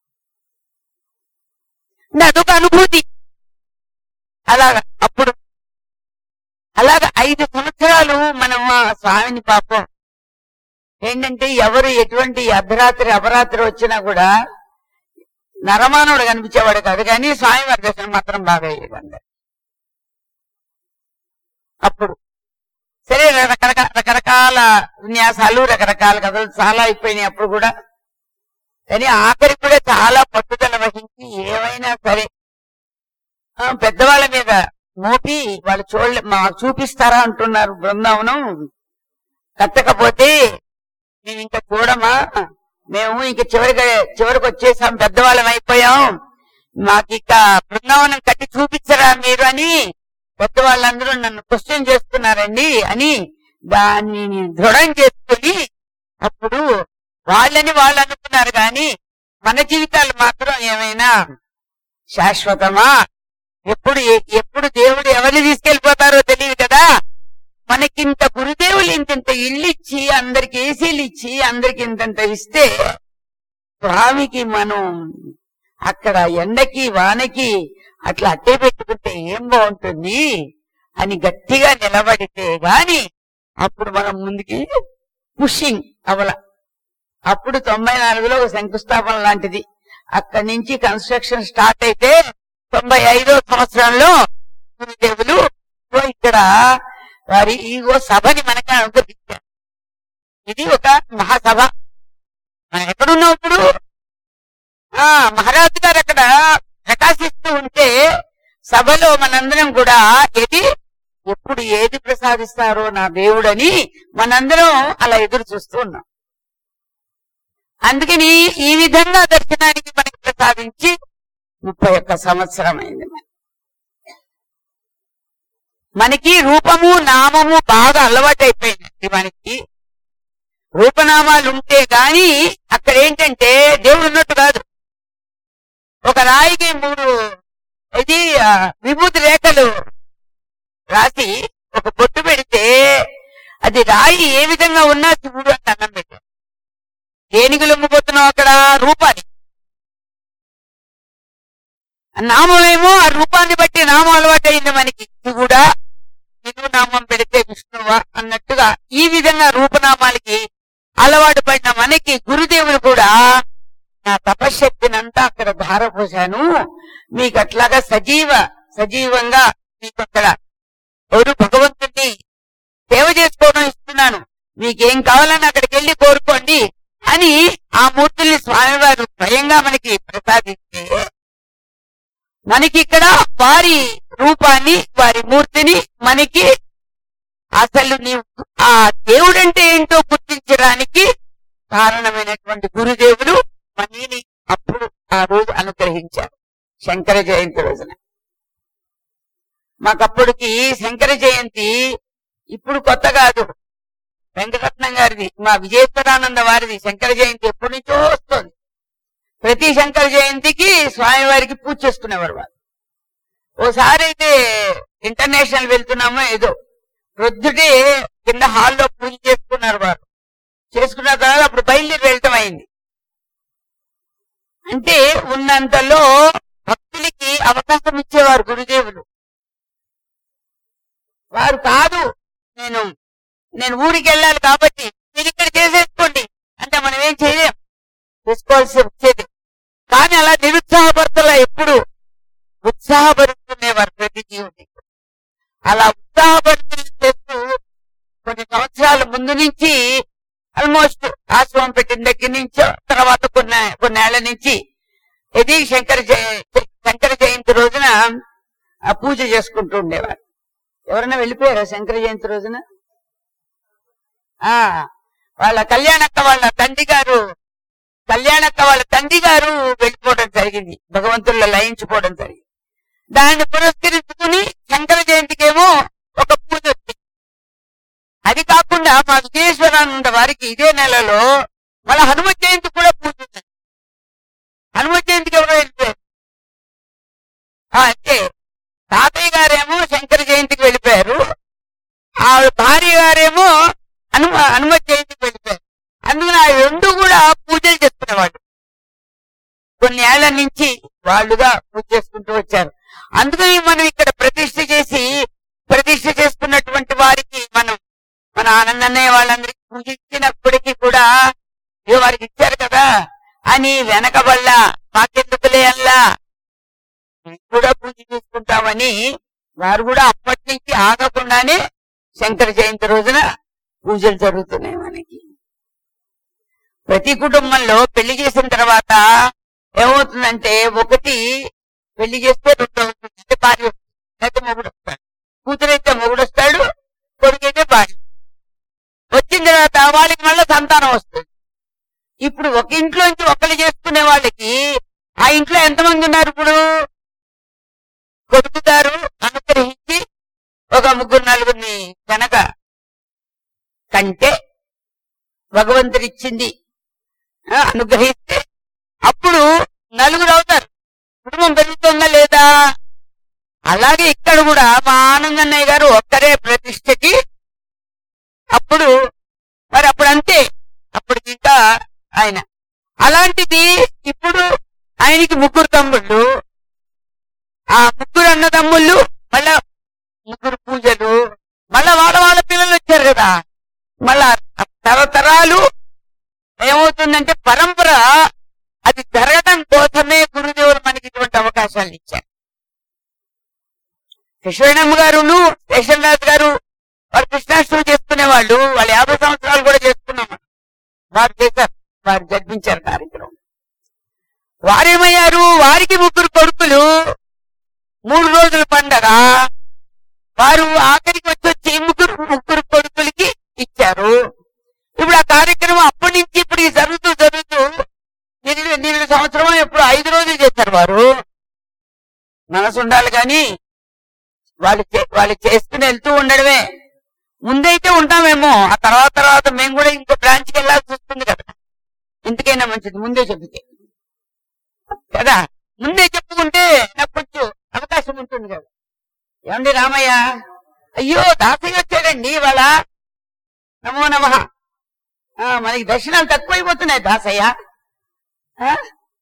అంటే అదొక అనుభూతి అలాగా అప్పుడు అలాగా ఐదు సంవత్సరాలు మనం ఆ స్వామిని పాపం ఏంటంటే ఎవరు ఎటువంటి అర్ధరాత్రి అపరాత్రి వచ్చినా కూడా నరమానవుడు కనిపించేవాడు కాదు కానీ స్వామివారి దర్శనం మాత్రం బాగా అయ్యేది అందరు అప్పుడు సరే రకరకాల రకరకాల విన్యాసాలు రకరకాల కథలు చాలా అయిపోయినాయి అప్పుడు కూడా కానీ ఆఖరికి కూడా చాలా పట్టుదల వహించి ఏమైనా సరే ఆ, పెద్దవాళ్ళ మీద మోపి వాళ్ళు చూడలే మాకు చూపిస్తారా అంటున్నారు బృందావనం కట్టకపోతే మేము ఇంకా చూడమా మేము ఇంక చివరికి చివరికి వచ్చేసాం పెద్దవాళ్ళం అయిపోయాం మాకు ఇక బృందావనం కట్టి చూపించరా మీరు అని పెద్దవాళ్ళందరూ నన్ను క్వశ్చన్ చేస్తున్నారండి అని దాన్ని దృఢం చేసుకుని అప్పుడు వాళ్ళని వాళ్ళు అనుకున్నారు కానీ మన జీవితాలు మాత్రం ఏమైనా శాశ్వతమా ఎప్పుడు ఏ- ఎప్పుడు దేవుడు ఎవరిని తీసుకెళ్లిపోతారో తెలియదు కదా మనకింత గురుదేవులు ఇంతింత ఇల్లు ఇచ్చి అందరికి ఏసీలు ఇచ్చి అందరికి ఇంతంత ఇస్తే స్వామికి మనం అక్కడ ఎండకి వానకి అట్లా అట్టే పెట్టుకుంటే ఏం బాగుంటుంది అని గట్టిగా నిలబడితే గాని అప్పుడు మనం ముందుకి పుషింగ్ అవల అప్పుడు తొంభై నాలుగులో ఒక శంకుస్థాపన లాంటిది అక్కడి నుంచి కన్స్ట్రక్షన్ స్టార్ట్ అయితే తొంభై ఐదో సంవత్సరంలో గురుదేవులు ఇదిగో ఇక్కడ వారి ఈగో సభని మనకి అనుగ్రహించారు ఇది ఒక మహాసభ మనం ఎక్కడున్నాం ఇప్పుడు ఆ మహారాజు గారు అక్కడ ప్రకాశిస్తూ ఉంటే సభలో మనందరం కూడా ఏది ఎప్పుడు ఏది ప్రసాదిస్తారో నా దేవుడని మనందరం అలా ఎదురు చూస్తూ ఉన్నాం అందుకని ఈ విధంగా దర్శనానికి మనకి ప్రసాదించి ముప్పై ఒక్క సంవత్సరం అయింది మనకి. మనకి రూపము నామము బాగా అలవాటైపోయింది మనకి రూపనామాలు ఉంటే గాని అక్కడ ఏంటంటే దేవుడు ఉన్నట్టు కాదు ఒక రాయికి మూడు ఇది ఆ, విభూతి రేఖలు రాసి ఒక బొట్టు పెడితే అది రాయి ఏ విధంగా ఉన్నా శివుడు అని అన్నం పెట్టారు దేనికి లొంగిపోతున్నావు అక్కడ రూపాన్ని నామమేమో ఆ రూపాన్ని బట్టి నామం అలవాటైంది మనకి శివుడా విధు నామం పెడితే విష్ణువా అన్నట్టుగా ఈ విధంగా రూపనామాలకి అలవాటు పడిన మనకి గురుదేవులు కూడా నా తపశ్శక్తిని అంతా అక్కడ ధారపోశాను మీకు అట్లాగా సజీవ సజీవంగా మీకు అక్కడ ఎవరు భగవంతుడిని సేవ చేసుకోవడం ఇస్తున్నాను మీకేం కావాలని అక్కడికి వెళ్ళి కోరుకోండి అని ఆ మూర్తుల్ని స్వామివారు స్వయంగా మనకి ప్రసాదిస్తే మనకి ఇక్కడ వారి రూపాన్ని వారి మూర్తిని మనకి అసలు నీవు ఆ దేవుడంటే ఏంటో గుర్తించడానికి కారణమైనటువంటి గురుదేవులు మనీని అప్పుడు ఆ రోజు అనుగ్రహించారు శంకర జయంతి రోజున మాకప్పటికి శంకర జయంతి ఇప్పుడు కొత్త కాదు వెంకటరత్నం గారిది మా విజయేశ్వరానంద వారిది శంకర జయంతి ఎప్పటి నుంచో వస్తుంది ప్రతి శంకర జయంతికి స్వామివారికి పూజ చేసుకునేవారు వారు ఓసారి అయితే ఇంటర్నేషనల్ వెళ్తున్నామో ఏదో ప్రొద్దుటే కింద హాల్లో పూజ చేసుకున్నారు వారు చేసుకున్న తర్వాత అప్పుడు బయలుదేరి వెళ్ళటం అయింది అంటే ఉన్నంతలో భక్తులకి అవకాశం ఇచ్చేవారు గురుదేవులు వారు కాదు నేను నేను ఊరికి వెళ్ళాలి కాబట్టి మీరు ఇక్కడ చేసేసుకోండి అంటే మనం ఏం చేయలేం చేసుకోవాల్సి వచ్చేది కానీ అలా నిరుత్సాహపడతలా ఎప్పుడు ఉత్సాహపరుచుకునేవారు ప్రతి జీవుని అలా ఉత్సాహపరుచు చేస్తూ కొన్ని సంవత్సరాల ముందు నుంచి ఆల్మోస్ట్ ఆశ్రమం పెట్టిన దగ్గర నుంచి తర్వాత కొన్ని కొన్నేళ్ల నుంచి ఇది శంకర జయ- శంకర జయంతి రోజున ఆ పూజ చేసుకుంటూ ఉండేవారు ఎవరైనా వెళ్ళిపోయారా శంకర జయంతి రోజున ఆ వాళ్ళ కళ్యాణక్క వాళ్ళ తండ్రి గారు కళ్యాణక్క వాళ్ళ తండ్రి గారు వెళ్ళిపోవడం జరిగింది భగవంతుల్లో లయించిపోవడం జరిగింది దాన్ని పురస్కరించుకుని శంకర జయంతికేమో ఒక పూజ వచ్చింది అది కాకుండా మా విజయేశ్వరానంద వారికి ఇదే నెలలో మళ్ళీ హనుమత్ జయంతి కూడా పూజ ఉంది హనుమత్ జయంతికి ఎవరో వెళ్ళిపోయారు ఆ, అంటే తాతయ్య గారేమో శంకర జయంతికి వెళ్ళిపోయారు ఆ భార్య గారేమో హనుమ హనుమత్ జయంతికి వెళ్ళిపోయారు అందుకని ఆ రెండు కూడా పూజలు చేసుకునేవాళ్ళు కొన్ని ఏళ్ల నుంచి వాళ్ళుగా పూజ చేసుకుంటూ వచ్చారు అందుకని మనం ఇక్కడ ప్రతిష్ఠ చేసి ప్రతిష్ఠ చేసుకున్నటువంటి వారికి మనం మన ఆనందన్నయ్య వాళ్ళందరికీ పూజ ఇచ్చినప్పటికీ కూడా ఏ వారికి ఇచ్చారు కదా అని వెనకబల్ల మాకెందుకులే అల్లా మేము కూడా పూజ చేసుకుంటామని వారు కూడా అప్పటి నుంచి ఆగకుండానే శంకర జయంతి రోజున పూజలు జరుగుతున్నాయి మనకి ప్రతి కుటుంబంలో పెళ్లి చేసిన తర్వాత ఏమవుతుందంటే ఒకటి పెళ్లి చేస్తే రెండు అవుతుంది అంటే భార్య వస్తుంది లేకపోతే మొగుడు వస్తాడు కూతురైతే మొగుడు వస్తాడు కొడుకైతే భార్య వచ్చిన తర్వాత వాళ్ళకి మళ్ళీ సంతానం వస్తుంది ఇప్పుడు ఒక ఇంట్లో నుంచి ఒకళ్ళు చేసుకునే వాళ్ళకి ఆ ఇంట్లో ఎంతమంది ఉన్నారు ఇప్పుడు కొడుకు గారు అనుగ్రహించి ఒక ముగ్గురు నలుగురిని కనుక కంటే భగవంతుడిచ్చింది ఆ, అనుగ్రహిస్తే అప్పుడు నలుగురు అవుతారు కుటుంబం పెరుగుతుందా లేదా అలాగే ఇక్కడ కూడా మా ఆనందన్నయ్య గారు ఒక్కరే ప్రతిష్టకి అప్పుడు మరి అప్పుడు అంతే అప్పుడు ఇంకా ఆయన అలాంటిది ఇప్పుడు ఆయనకి ముగ్గురు తమ్ముళ్ళు ఆ ముగ్గురు అన్నదమ్ముళ్ళు మళ్ళా ముగ్గురు పూజలు మళ్ళా వాళ్ళ వాళ్ళ పిల్లలు వచ్చారు కదా మళ్ళా తరతరాలు ఏమవుతుందంటే పరంపర అది జరగడం కోసమే గురుదేవులు మనకి ఇటువంటి అవకాశాలు ఇచ్చారు కృష్ణమ్మ గారును శేషన్రాజు గారు వారు కృష్ణాష్టమి చేసుకునే వాళ్ళు వాళ్ళు యాభై సంవత్సరాలు కూడా చేసుకున్నాం మనం. వారు చేశారు వారు జరిపించారు కార్యక్రమం వారేమయ్యారు వారికి ముగ్గురు కొడుకులు మూడు రోజుల పండగ వారు ఆఖరికి వచ్చి వచ్చి ముగ్గురు ముగ్గురు కొడుకులకి ఇచ్చారు ఇప్పుడు ఆ కార్యక్రమం అప్పటి నుంచి ఇప్పుడు జరుగుతూ జరుగుతూ నిన్న నిన్న సంవత్సరం ఎప్పుడు ఐదు రోజులు చేశారు వారు మనసు ఉండాలి కానీ వాళ్ళు చే- వాళ్ళు చేసుకుని వెళ్తూ ఉండడమే ముందైతే ఉంటామేమో ఆ తర్వాత తర్వాత మేము కూడా ఇంకో బ్రాంచ్కి వెళ్ళాల్సి వస్తుంది కదా ఇందుకైనా మంచిది ముందే చెబితే కదా ముందే చెప్పుకుంటే నాకు కొంచెం అవకాశం అవకాశం ఉంటుంది కదా ఏమండి రామయ్య అయ్యో దాసయ్య వచ్చాడండి ఇవాళ నమో నమ మనకి దర్శనాలు తక్కువైపోతున్నాయి దాసయ్య ఆ?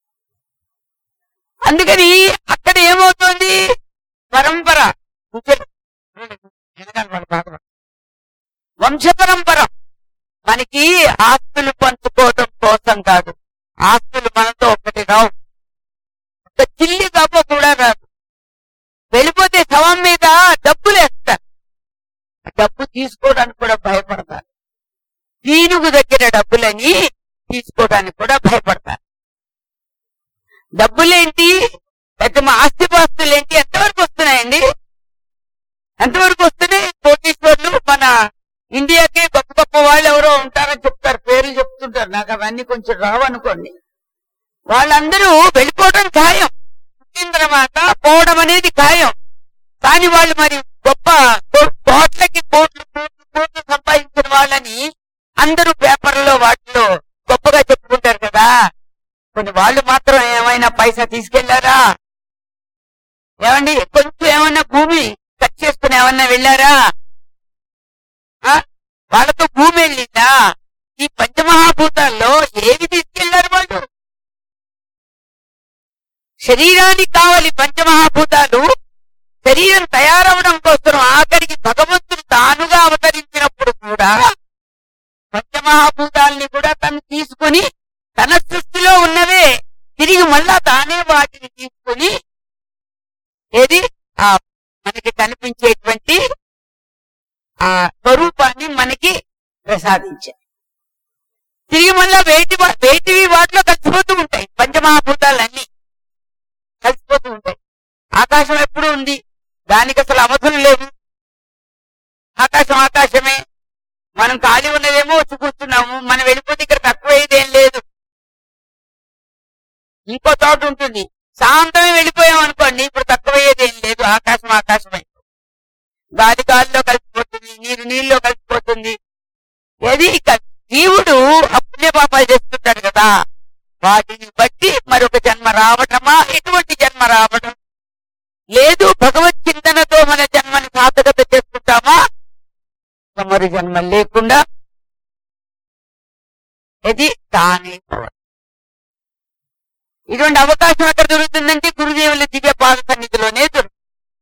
అందుకని అక్కడ ఏమవుతుంది పరంపర కూర్చోండి. వెనకాల వాళ్ళ పాత్ర. వంశ పరంపర మనకి ఆస్తులు పంచుకోవడం కోసం కాదు ఆస్తులు మనతో ఒకటి రావు ఒక చిల్లి గబ్బ కూడా రాదు వెళ్ళిపోతే శవం మీద డబ్బులు వేస్తారు ఆ డబ్బు తీసుకోవడానికి కూడా భయపడతారు పీనుగు దగ్గర డబ్బులని తీసుకోవడానికి కూడా భయపడతారు డబ్బులేంటి పెద్ద మా ఆస్తిపాస్తులు ఏంటి ఎంతవరకు వస్తున్నాయండి ఎంతవరకు వస్తున్నాయి కోటీశ్వర్లు మన ఇండియాకి గొప్ప గొప్ప వాళ్ళు ఎవరో ఉంటారని చెప్తారు పేర్లు చెప్తుంటారు నాకు అవన్నీ కొంచెం రావనుకోండి వాళ్ళందరూ వెళ్ళిపోవడం ఖాయం పుట్టిన తర్వాత పోవడం అనేది ఖాయం కానీ వాళ్ళు మరి గొప్ప కో- కోట్లకి కోట్లు కోట్లు కోట్లు సంపాదించిన వాళ్ళని అందరూ పేపర్లో వాటిలో గొప్పగా చెప్పుకుంటారు కదా కొన్ని వాళ్ళు మాత్రం ఏమైనా పైసా తీసుకెళ్లారా ఏమండి కొంచెం ఏమన్నా భూమి కట్ చేసుకుని ఏమన్నా వెళ్ళారా ఆ? వాళ్ళతో భూమి వెళ్ళిందా ఈ పంచమహాభూతాల్లో ఏవి తీసుకెళ్లారు వాళ్ళు శరీరానికి కావాలి పంచమహాభూతాలు శరీరం తయారవడం కోసం ఆఖరికి భగవంతుడు తానుగా అవతరించినప్పుడు కూడా పంచమహాభూతాల్ని కూడా తను తీసుకుని తన సృష్టిలో ఉన్నవే తిరిగి మళ్ళా తానే వాటిని తీసుకుని ఏది ఆ మనకి కనిపించేటువంటి ఆ స్వరూపాన్ని మనకి ప్రసాదించాయి తిరిగి మళ్ళా వేటి వా- వేటివి వాటిలో కలిసిపోతూ ఉంటాయి పంచమహాభూతాలన్నీ కలిసిపోతూ ఉంటాయి ఆకాశం ఎప్పుడు ఉంది దానికి అసలు అవధులు లేవు ఆకాశం ఆకాశమే మనం ఖాళీ ఉన్నదేమో వచ్చి కూర్చున్నాము మనం వెళ్ళిపోతే ఇక్కడ తక్కువ ఏదేం లేదు ఇంకో చోట ఉంటుంది శాంతమే వెళ్ళిపోయాం అనుకోండి ఇప్పుడు తక్కువ ఏదేం లేదు ఆకాశం ఆకాశమే గాలి గాలిలో కలిసిపోతుంది నీరు నీళ్ళలో కలిసిపోతుంది ఏది ఇక జీవుడు అప్పుడే పాపాలు చేస్తుంటాడు కదా వాటిని బట్టి మరొక జన్మ రావటమా ఎటువంటి జన్మ రావడం లేదు భగవత్ చింతనతో మన జన్మని సార్థకత చేసుకుంటామా ఇక మరి జన్మ లేకుండా ఇది తానే పోవాలి. ఇటువంటి అవకాశం ఎక్కడ దొరుకుతుందంటే గురుదేవుల దివ్య పాద సన్నిధిలోనే దొరుకుతుంది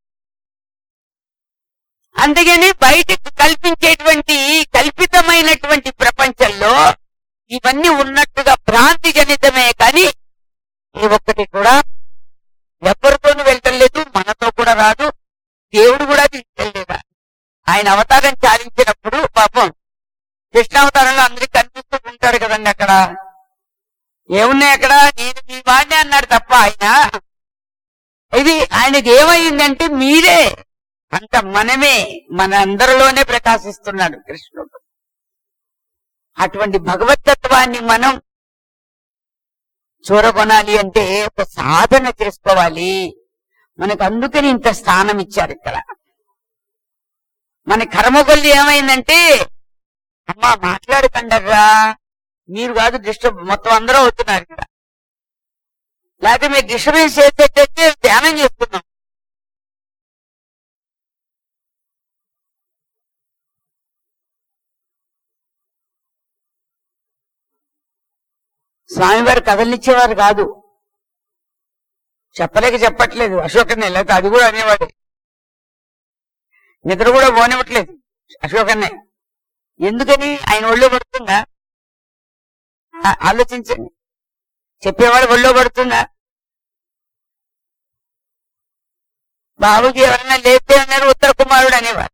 అందుకని బయటకు కల్పించేటువంటి కల్పితమైనటువంటి ప్రపంచంలో ఇవన్నీ ఉన్నట్టుగా భ్రాంతి జనితమే కానీ ఏ ఒక్కటి కూడా ఎవరితోనూ వెళ్ళటం లేదు మనతో కూడా రాదు దేవుడు కూడా తీసుకెళ్ళలేదా ఆయన అవతారం చాలించినప్పుడు పాపం కృష్ణావతారంలో అందరికి కనిపిస్తూ ఉంటాడు కదండి అక్కడ ఏమున్నాయి అక్కడ నేను మీ వాడిని అన్నాడు తప్ప ఆయన ఇది ఆయనకి ఏమైందంటే మీరే అంత మనమే మన అందరిలోనే ప్రకాశిస్తున్నాడు కృష్ణుడు అటువంటి భగవతత్వాన్ని మనం చూరగొనాలి అంటే ఒక సాధన చేసుకోవాలి మనకు అందుకని ఇంత స్థానం ఇచ్చారు ఇక్కడ మన కర్మగొల్లి ఏమైందంటే అమ్మా మాట్లాడకండర్రా మీరు కాదు డిస్టర్బ్ మొత్తం అందరూ అవుతున్నారు ఇక్కడ లేకపోతే మీరు డిస్టర్బెన్స్ చేసేటట్టే ధ్యానం చేస్తున్నాం స్వామివారు కథలిచ్చేవారు కాదు చెప్పలేక చెప్పట్లేదు అశోకన్నే లేకపోతే అది కూడా అనేవాడు నిద్ర కూడా పోనివ్వట్లేదు అశోకన్నే ఎందుకని ఆయన ఒళ్ళో పడుతుందా ఆ- ఆలోచించండి చెప్పేవాడు ఒళ్ళో పడుతుందా బాబుకి ఎవరైనా లేస్తే అన్నారు ఉత్తర కుమారుడు అనేవారు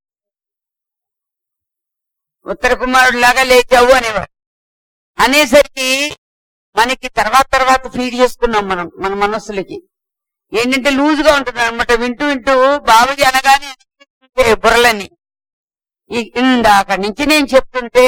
ఉత్తర కుమారుడు లాగా లేచావు అనేవారు అనేసరికి మనకి తర్వాత తర్వాత ఫీడ్ చేసుకున్నాం మనం మన మనస్సులకి ఏంటంటే లూజ్ గా ఉంటుంది అనమాట వింటూ వింటూ బాబుజీ అనగానే అనిపిస్తుంటే బుర్రలని ఈ- ఇందాక నుంచి నేను చెప్తుంటే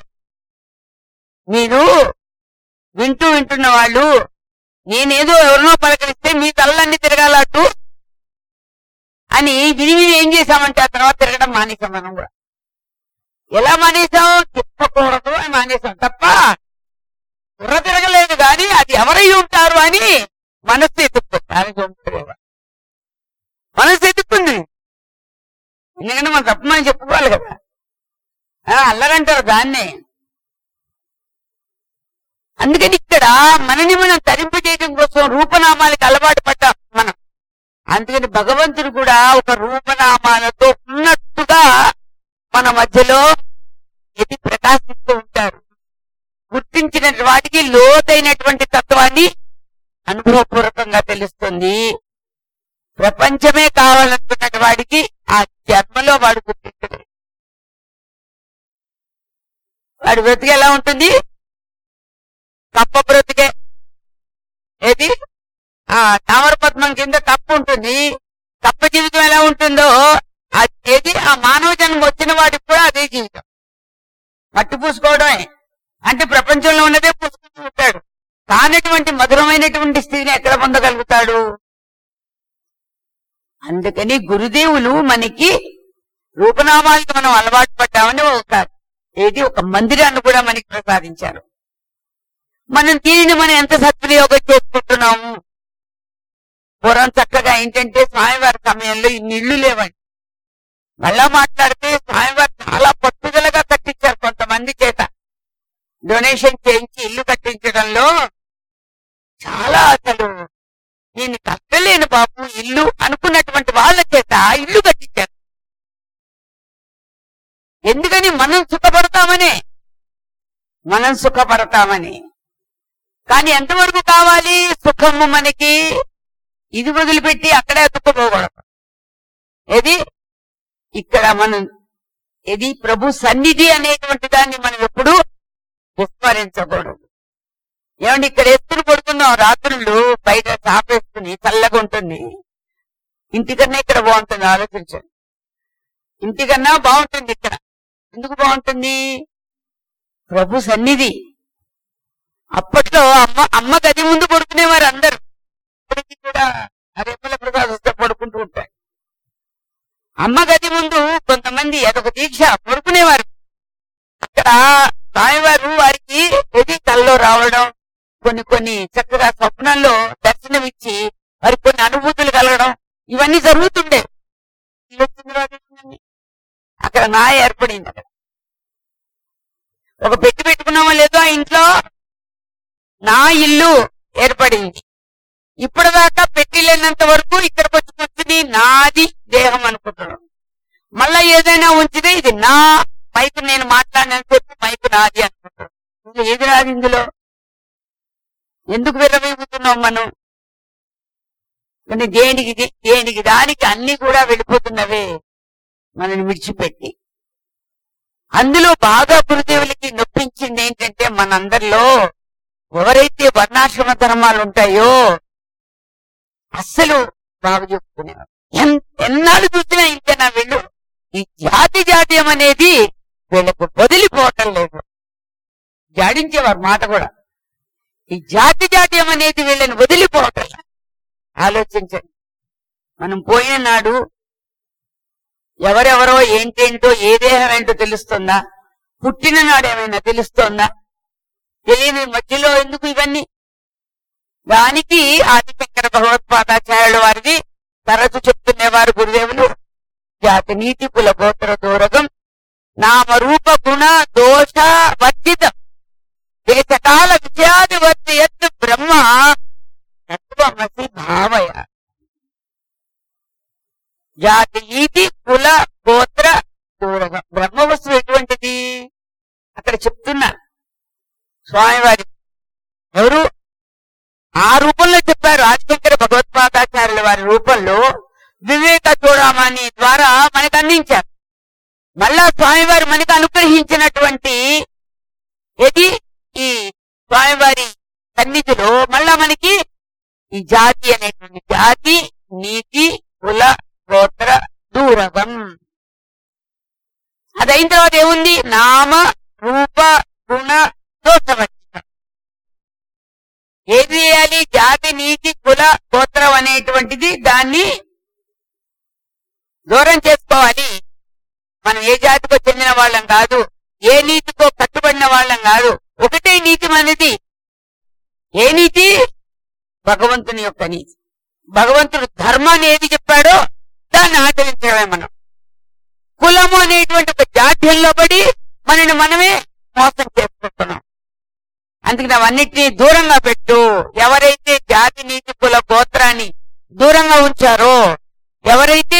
మీరు వింటూ వింటున్న వాళ్ళు నేనేదో ఎవరినో పలకరిస్తే మీ తలలన్నీ తిరగాలట్టు అని విని విని ఏం చేశామంటే ఆ తర్వాత తిరగడం మానేశాం మనం కూడా ఎలా మానేశాం చెప్పకూడదు అని మానేశాం తప్ప బుర్ర తిరగలేదు కానీ అది ఎవరై ఉంటారు అని మనస్సు ఎత్తుకుంటారు మనసు ఎదుక్కుంది ఎందుకంటే మనం తప్పమని చెప్పుకోవాలి కదా ఆ, అల్లరంటారు దాన్నే అందుకని ఇక్కడ మనని మనం తరింపు చేయడం కోసం రూపనామాలకి అలవాటు పడ్డాం మనం అందుకని భగవంతుడు కూడా ఒక రూపనామాలతో ఉన్నట్టుగా మన మధ్యలో ఎది ప్రకాశిస్తూ ఉంటారు గుర్తించిన వాటికి లోతైనటువంటి తత్వాన్ని అనుభవపూర్వకంగా తెలుస్తుంది ప్రపంచమే కావాలనుకున్న వాడికి ఆ జన్మలో వాడు గుర్తించలేదు వాడి బ్రతికి ఎలా ఉంటుంది కప్ప బ్రతికే ఏది ఆ తామర పద్మం కింద కప్ప ఉంటుంది కప్ప జీవితం ఎలా ఉంటుందో ఆ- ఏది ఆ మానవ జన్మ వచ్చిన వాడికి కూడా అదే జీవితం మట్టి పూసుకోవడమే అంటే ప్రపంచంలో ఉన్నదే పూసుకుంటూ ఉంటాడు కానటువంటి మధురమైనటువంటి స్థితిని ఎక్కడ పొందగలుగుతాడు అందుకని గురుదేవులు మనకి రూపనామాలకి మనం అలవాటు పడ్డామని ఒక ఏది ఒక మందిరాన్ని కూడా మనకి ప్రసాదించారు మనం దీనిని మనం ఎంత సద్వినియోగం చేసుకుంటున్నాము పూర్వం చక్కగా ఏంటంటే స్వామివారి సమయంలో ఇన్ని ఇళ్ళు లేవండి మళ్ళా మాట్లాడితే స్వామివారు చాలా పట్టుదలగా కట్టించారు కొంతమంది చేత డొనేషన్ చేయించి ఇల్లు కట్టించడంలో చాలా అసలు నేను కట్టలేను బాబు ఇల్లు అనుకున్నటువంటి వాళ్ళ చేత ఇల్లు కట్టించారు ఎందుకని మనం సుఖపడతామనే మనం సుఖపడతామని కానీ ఎంతవరకు కావాలి సుఖము మనకి ఇది వదిలిపెట్టి అక్కడే అతుక్కుపోకూడదు ఏది ఇక్కడ మనం ఇది ప్రభు సన్నిధి అనేటువంటి దాన్ని మనం ఎప్పుడు విస్మరించకూడదు ఏమండి ఇక్కడ ఎత్తులు పడుతున్నాం రాత్రులు బయట చాపేసుకుని చల్లగా ఉంటుంది ఇంటికన్నా ఇక్కడ బాగుంటుంది ఆలోచించండి ఇంటికన్నా బాగుంటుంది ఇక్కడ ఎందుకు బాగుంటుంది ప్రభు సన్నిధి అప్పట్లో అమ్మ అమ్మ గది ముందు పడుకునేవారు అందరు ఇప్పటికీ కూడా రేపల ప్రసాద్ వస్తే పడుకుంటూ ఉంటారు అమ్మ గది ముందు కొంతమంది అదొక దీక్ష పడుకునేవారు అక్కడ స్వామివారు వారికి ఎది కల్లో రావడం కొన్ని కొన్ని చక్కగా స్వప్నంలో దర్శనమిచ్చి వారికి కొన్ని అనుభూతులు కలగడం ఇవన్నీ జరుగుతుండే ఇల్లు వచ్చిన తర్వాత ఏంటండి? అక్కడ నా ఏర్పడింది అక్కడ ఒక పెట్టి పెట్టుకున్నామో లేదో ఆ ఇంట్లో నా ఇల్లు ఏర్పడింది ఇప్పటిదాకా పెట్టి లేనంత వరకు ఇక్కడికి వచ్చి కూర్చుని నాది దేహం అనుకుంటున్నాం మళ్ళా ఏదైనా ఉంచితే ఇది నా మైకు నేను మాట్లాడినంత చెప్పి మైకు నాది అనుకుంటున్నాం ఇందులో ఏది రాదు ఇందులో ఎందుకు విరవీగుతున్నాం మనం కానీ దేనికి ది- దేనికి దానికి అన్ని కూడా వెళ్ళిపోతున్నవే మనని విడిచిపెట్టి అందులో బాగా గురుదేవులకి నొప్పించింది ఏంటంటే మనందరిలో ఎవరైతే వర్ణాశ్రమ ధర్మాలు ఉంటాయో అస్సలు బాగా చెప్పుకునేవారు ఎన్- ఎన్నాళ్ళు చూసినా ఇంతేనా వీళ్ళు ఈ జాతి జాతీయం అనేది వీళ్ళకు వదిలిపోవటం లేదు జాడించేవారు మాట కూడా ఈ జాతి జాతీయం అనేది వీళ్ళని వదిలిపోవటం లేదు. ఆలోచించండి మనం పోయిన నాడు ఎవరెవరో ఏంటేంటో ఏ దేహం ఏంటో తెలుస్తుందా పుట్టిన నాడు ఏమైనా తెలుస్తోందా తెలియని మధ్యలో ఎందుకు ఇవన్నీ దానికి ఆదిశంకర భగవత్పాదాచార్యుల వారిది తరచు చెప్తున్నవారు గురుదేవులు జాతి నీతి కుల గోత్ర దూరగం నామ రూప గుణ దోష వర్జితం దేశకాల విషయాధివర్తి ఎత్తు బ్రహ్మ తత్వమసి భావయ జాతి నీతి కుల గోత్ర దూరగం బ్రహ్మ వస్తువు ఎటువంటిది అక్కడ చెప్తున్నారు స్వామివారి ఎవరు ఆ రూపంలో చెప్పారు ఆదిశంకర భగవత్పాదాచార్యుల వారి రూపంలో వివేక చూడమని ద్వారా మనకు అందించారు మళ్ళా స్వామివారు మనకు అనుగ్రహించినటువంటి ఏది ఈ స్వామివారి సన్నిధిలో మళ్ళా మనకి ఈ జాతి అనేటువంటి జాతి నీతి కుల గోత్ర దూరగం అదైన తర్వాత ఏముంది నామ రూప గుణ దోషవర్జితం ఏది చేయాలి జాతి నీతి కుల గోత్రం అనేటువంటిది దాన్ని దూరం చేసుకోవాలి మనం ఏ జాతికో చెందిన వాళ్ళం కాదు ఏ నీతికో కట్టుబడిన వాళ్ళం కాదు ఒకటే నీతి మనది ఏ నీతి భగవంతుని యొక్క నీతి భగవంతుడు ధర్మాన్ని ఏది చెప్పాడో దాన్ని ఆచరించడమే మనం కులము అనేటువంటి ఒక జాడ్యంలో పడి మనని మనమే మోసం చేసుకుంటున్నాం అందుకని అవన్నిటినీ దూరంగా పెట్టు ఎవరైతే జాతి నీతి కుల గోత్రాన్ని దూరంగా ఉంచారో ఎవరైతే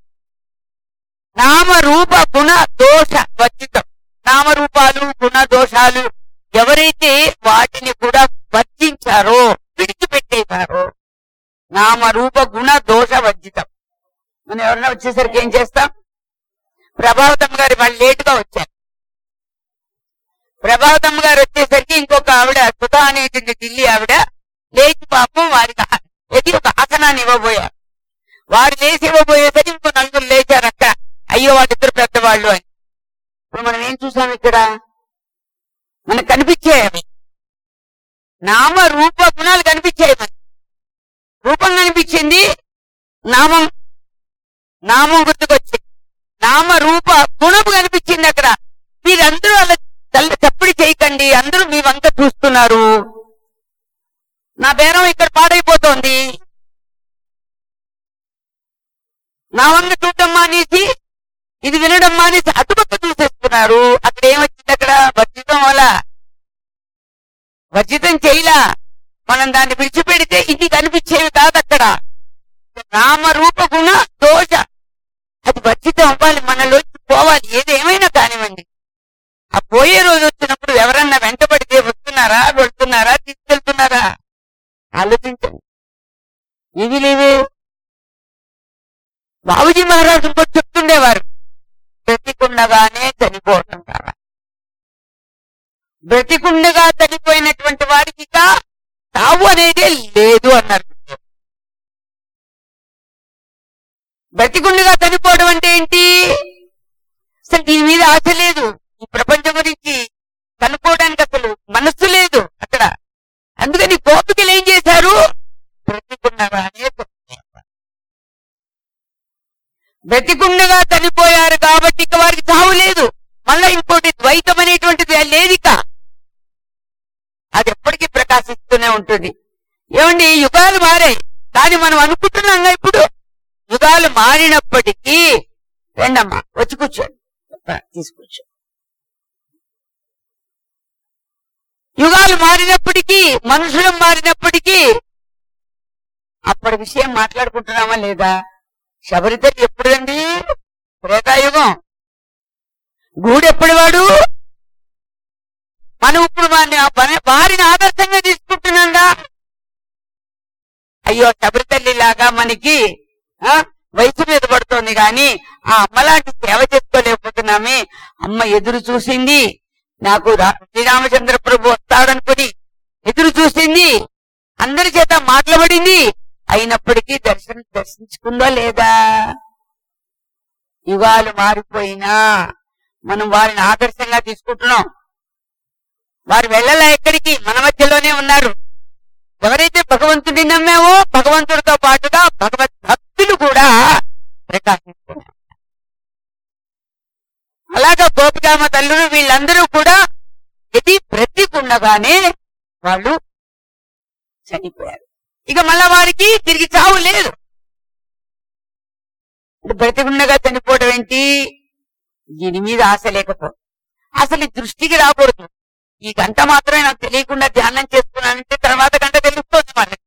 నామ రూప గుణ దోష వర్జితం నామరూపాలు గుణ దోషాలు ఎవరైతే వాటిని కూడా వర్జించారో విడిచిపెట్టేశారో నామరూప గుణ దోష వర్జితం మనం ఎవరన్నా వచ్చేసరికి ఏం చేస్తాం ప్రభావతం గారు వాళ్ళు లేటుగా వచ్చారు ప్రభావతం గారు వచ్చేసరికి ఇంకొక ఆవిడ సుధా అనేటువంటి ఢిల్లీ ఆవిడ లేచి పాపం వారికి ఆ- ఏది ఒక ఆసనాన్ని ఇవ్వబోయారు వారు లేచి ఇవ్వబోయేసరికి ఇంకో నలుగురు లేచారు అక్కడ అయ్యో వాళ్ళిద్దరు పెద్దవాళ్ళు అని ఇప్పుడు మనం ఏం చూసాం ఇక్కడ మనకు కనిపించాయి అవి నామ రూప గుణాలు కనిపించాయి మనకి రూపం కనిపించింది నామం నామం గుర్తుకొచ్చింది నామ రూప గుణము కనిపించింది అక్కడ మీరందరూ అలా తల్లి చప్పుడు చేయకండి అందరూ మీ వంక చూస్తున్నారు నా బేరం ఇక్కడ పాడైపోతోంది నా వంక చూడడం మానేసి ఇది వినడం మానేసి అటుపక్క చూసేస్తున్నారు అక్కడ ఏమొచ్చింది అక్కడ వర్జితం వల్ల వర్జితం చేయలా మనం దాన్ని విడిచిపెడితే ఇది కనిపించేవి కాదు అక్కడ నామరూప గుణ దోష అది వర్జితం అవ్వాలి మనలోకి పోవాలి ఏదేమైనా కానివ్వండి ఆ పోయే రోజు వచ్చినప్పుడు ఎవరన్నా వెంటబడితే వస్తున్నారా వెళ్తున్నారా తీసుకెళ్తున్నారా ఆలోచించండి ఇవి లేవే బాబుజీ మహారాజు ఇంకోటి చెప్తుండేవారు బ్రతికుండగానే చనిపోవటం కావాలి బ్రతికుండగా చనిపోయినటువంటి వారికి ఇక సావు అనేదే లేదు అన్నారు బ్రతికుండగా చనిపోవడం అంటే ఏంటి అసలు దీని మీద ఆశ లేదు ఈ ప్రపంచం గురించి కనుక్కోవడానికి అసలు మనస్సు లేదు అక్కడ అందుకని గోపికలు ఏం చేశారు బ్రతికుండగానే చనిపోయారు. బ్రతికుండగా చనిపోయారు కాబట్టి ఇక వారికి చావు లేదు మళ్ళా ఇంకోటి ద్వైతం అనేటువంటిది లేదు ఇక అది ఎప్పటికీ ప్రకాశిస్తూనే ఉంటుంది ఏమండి యుగాలు మారాయి కానీ మనం అనుకుంటున్నాం ఇప్పుడు యుగాలు మారినప్పటికీ రండమ్మా వచ్చి కూర్చోండి తీసుకొచ్చు యుగాలు మారినప్పటికీ మనుషులు మారినప్పటికీ అప్పటి విషయం మాట్లాడుకుంటున్నామా లేదా శబరితల్లి ఎప్పుడండి త్రేతాయుగం గూడెప్పుడు వాడు మనం ఇప్పుడు వారిని ఆ పని- వారిని ఆదర్శంగా తీసుకుంటున్నాంగా అయ్యో శబరితల్లి లాగా మనకి ఆ, వయసు మీద పడుతోంది గాని ఆ అమ్మలాంటి సేవ చేసుకోలేకపోతున్నామే అమ్మ ఎదురు చూసింది నాకు రా- శ్రీరామచంద్ర ప్రభు వస్తాడనుకుని ఎదురు చూసింది అందరి చేత మాట్లాడింది అయినప్పటికీ దర్శనం దర్శించుకుందా లేదా యుగాలు మారిపోయినా మనం వారిని ఆదర్శంగా తీసుకుంటున్నాం వారు వెళ్ళలా ఎక్కడికి మన మధ్యలోనే ఉన్నారు ఎవరైతే భగవంతుడిని నమ్మావో భగవంతుడితో పాటుగా భగవద్ భక్తులు కూడా ప్రకాశిస్తున్నారు అలాగా గోపికామ తల్లులు వీళ్ళందరూ కూడా ఇది బ్రతికుండగానే వాళ్ళు చనిపోయారు ఇక మళ్ళా వారికి తిరిగి చావు లేదు ఇప్పుడు బ్రతికుండగా చనిపోవడం ఏంటి దీని మీద ఆశ లేకపో అసలు ఈ దృష్టికి రాకూడదు ఈ గంట మాత్రమే నాకు తెలియకుండా ధ్యానం చేస్తున్నానంటే తర్వాత గంట తెలుస్తుంది మనకి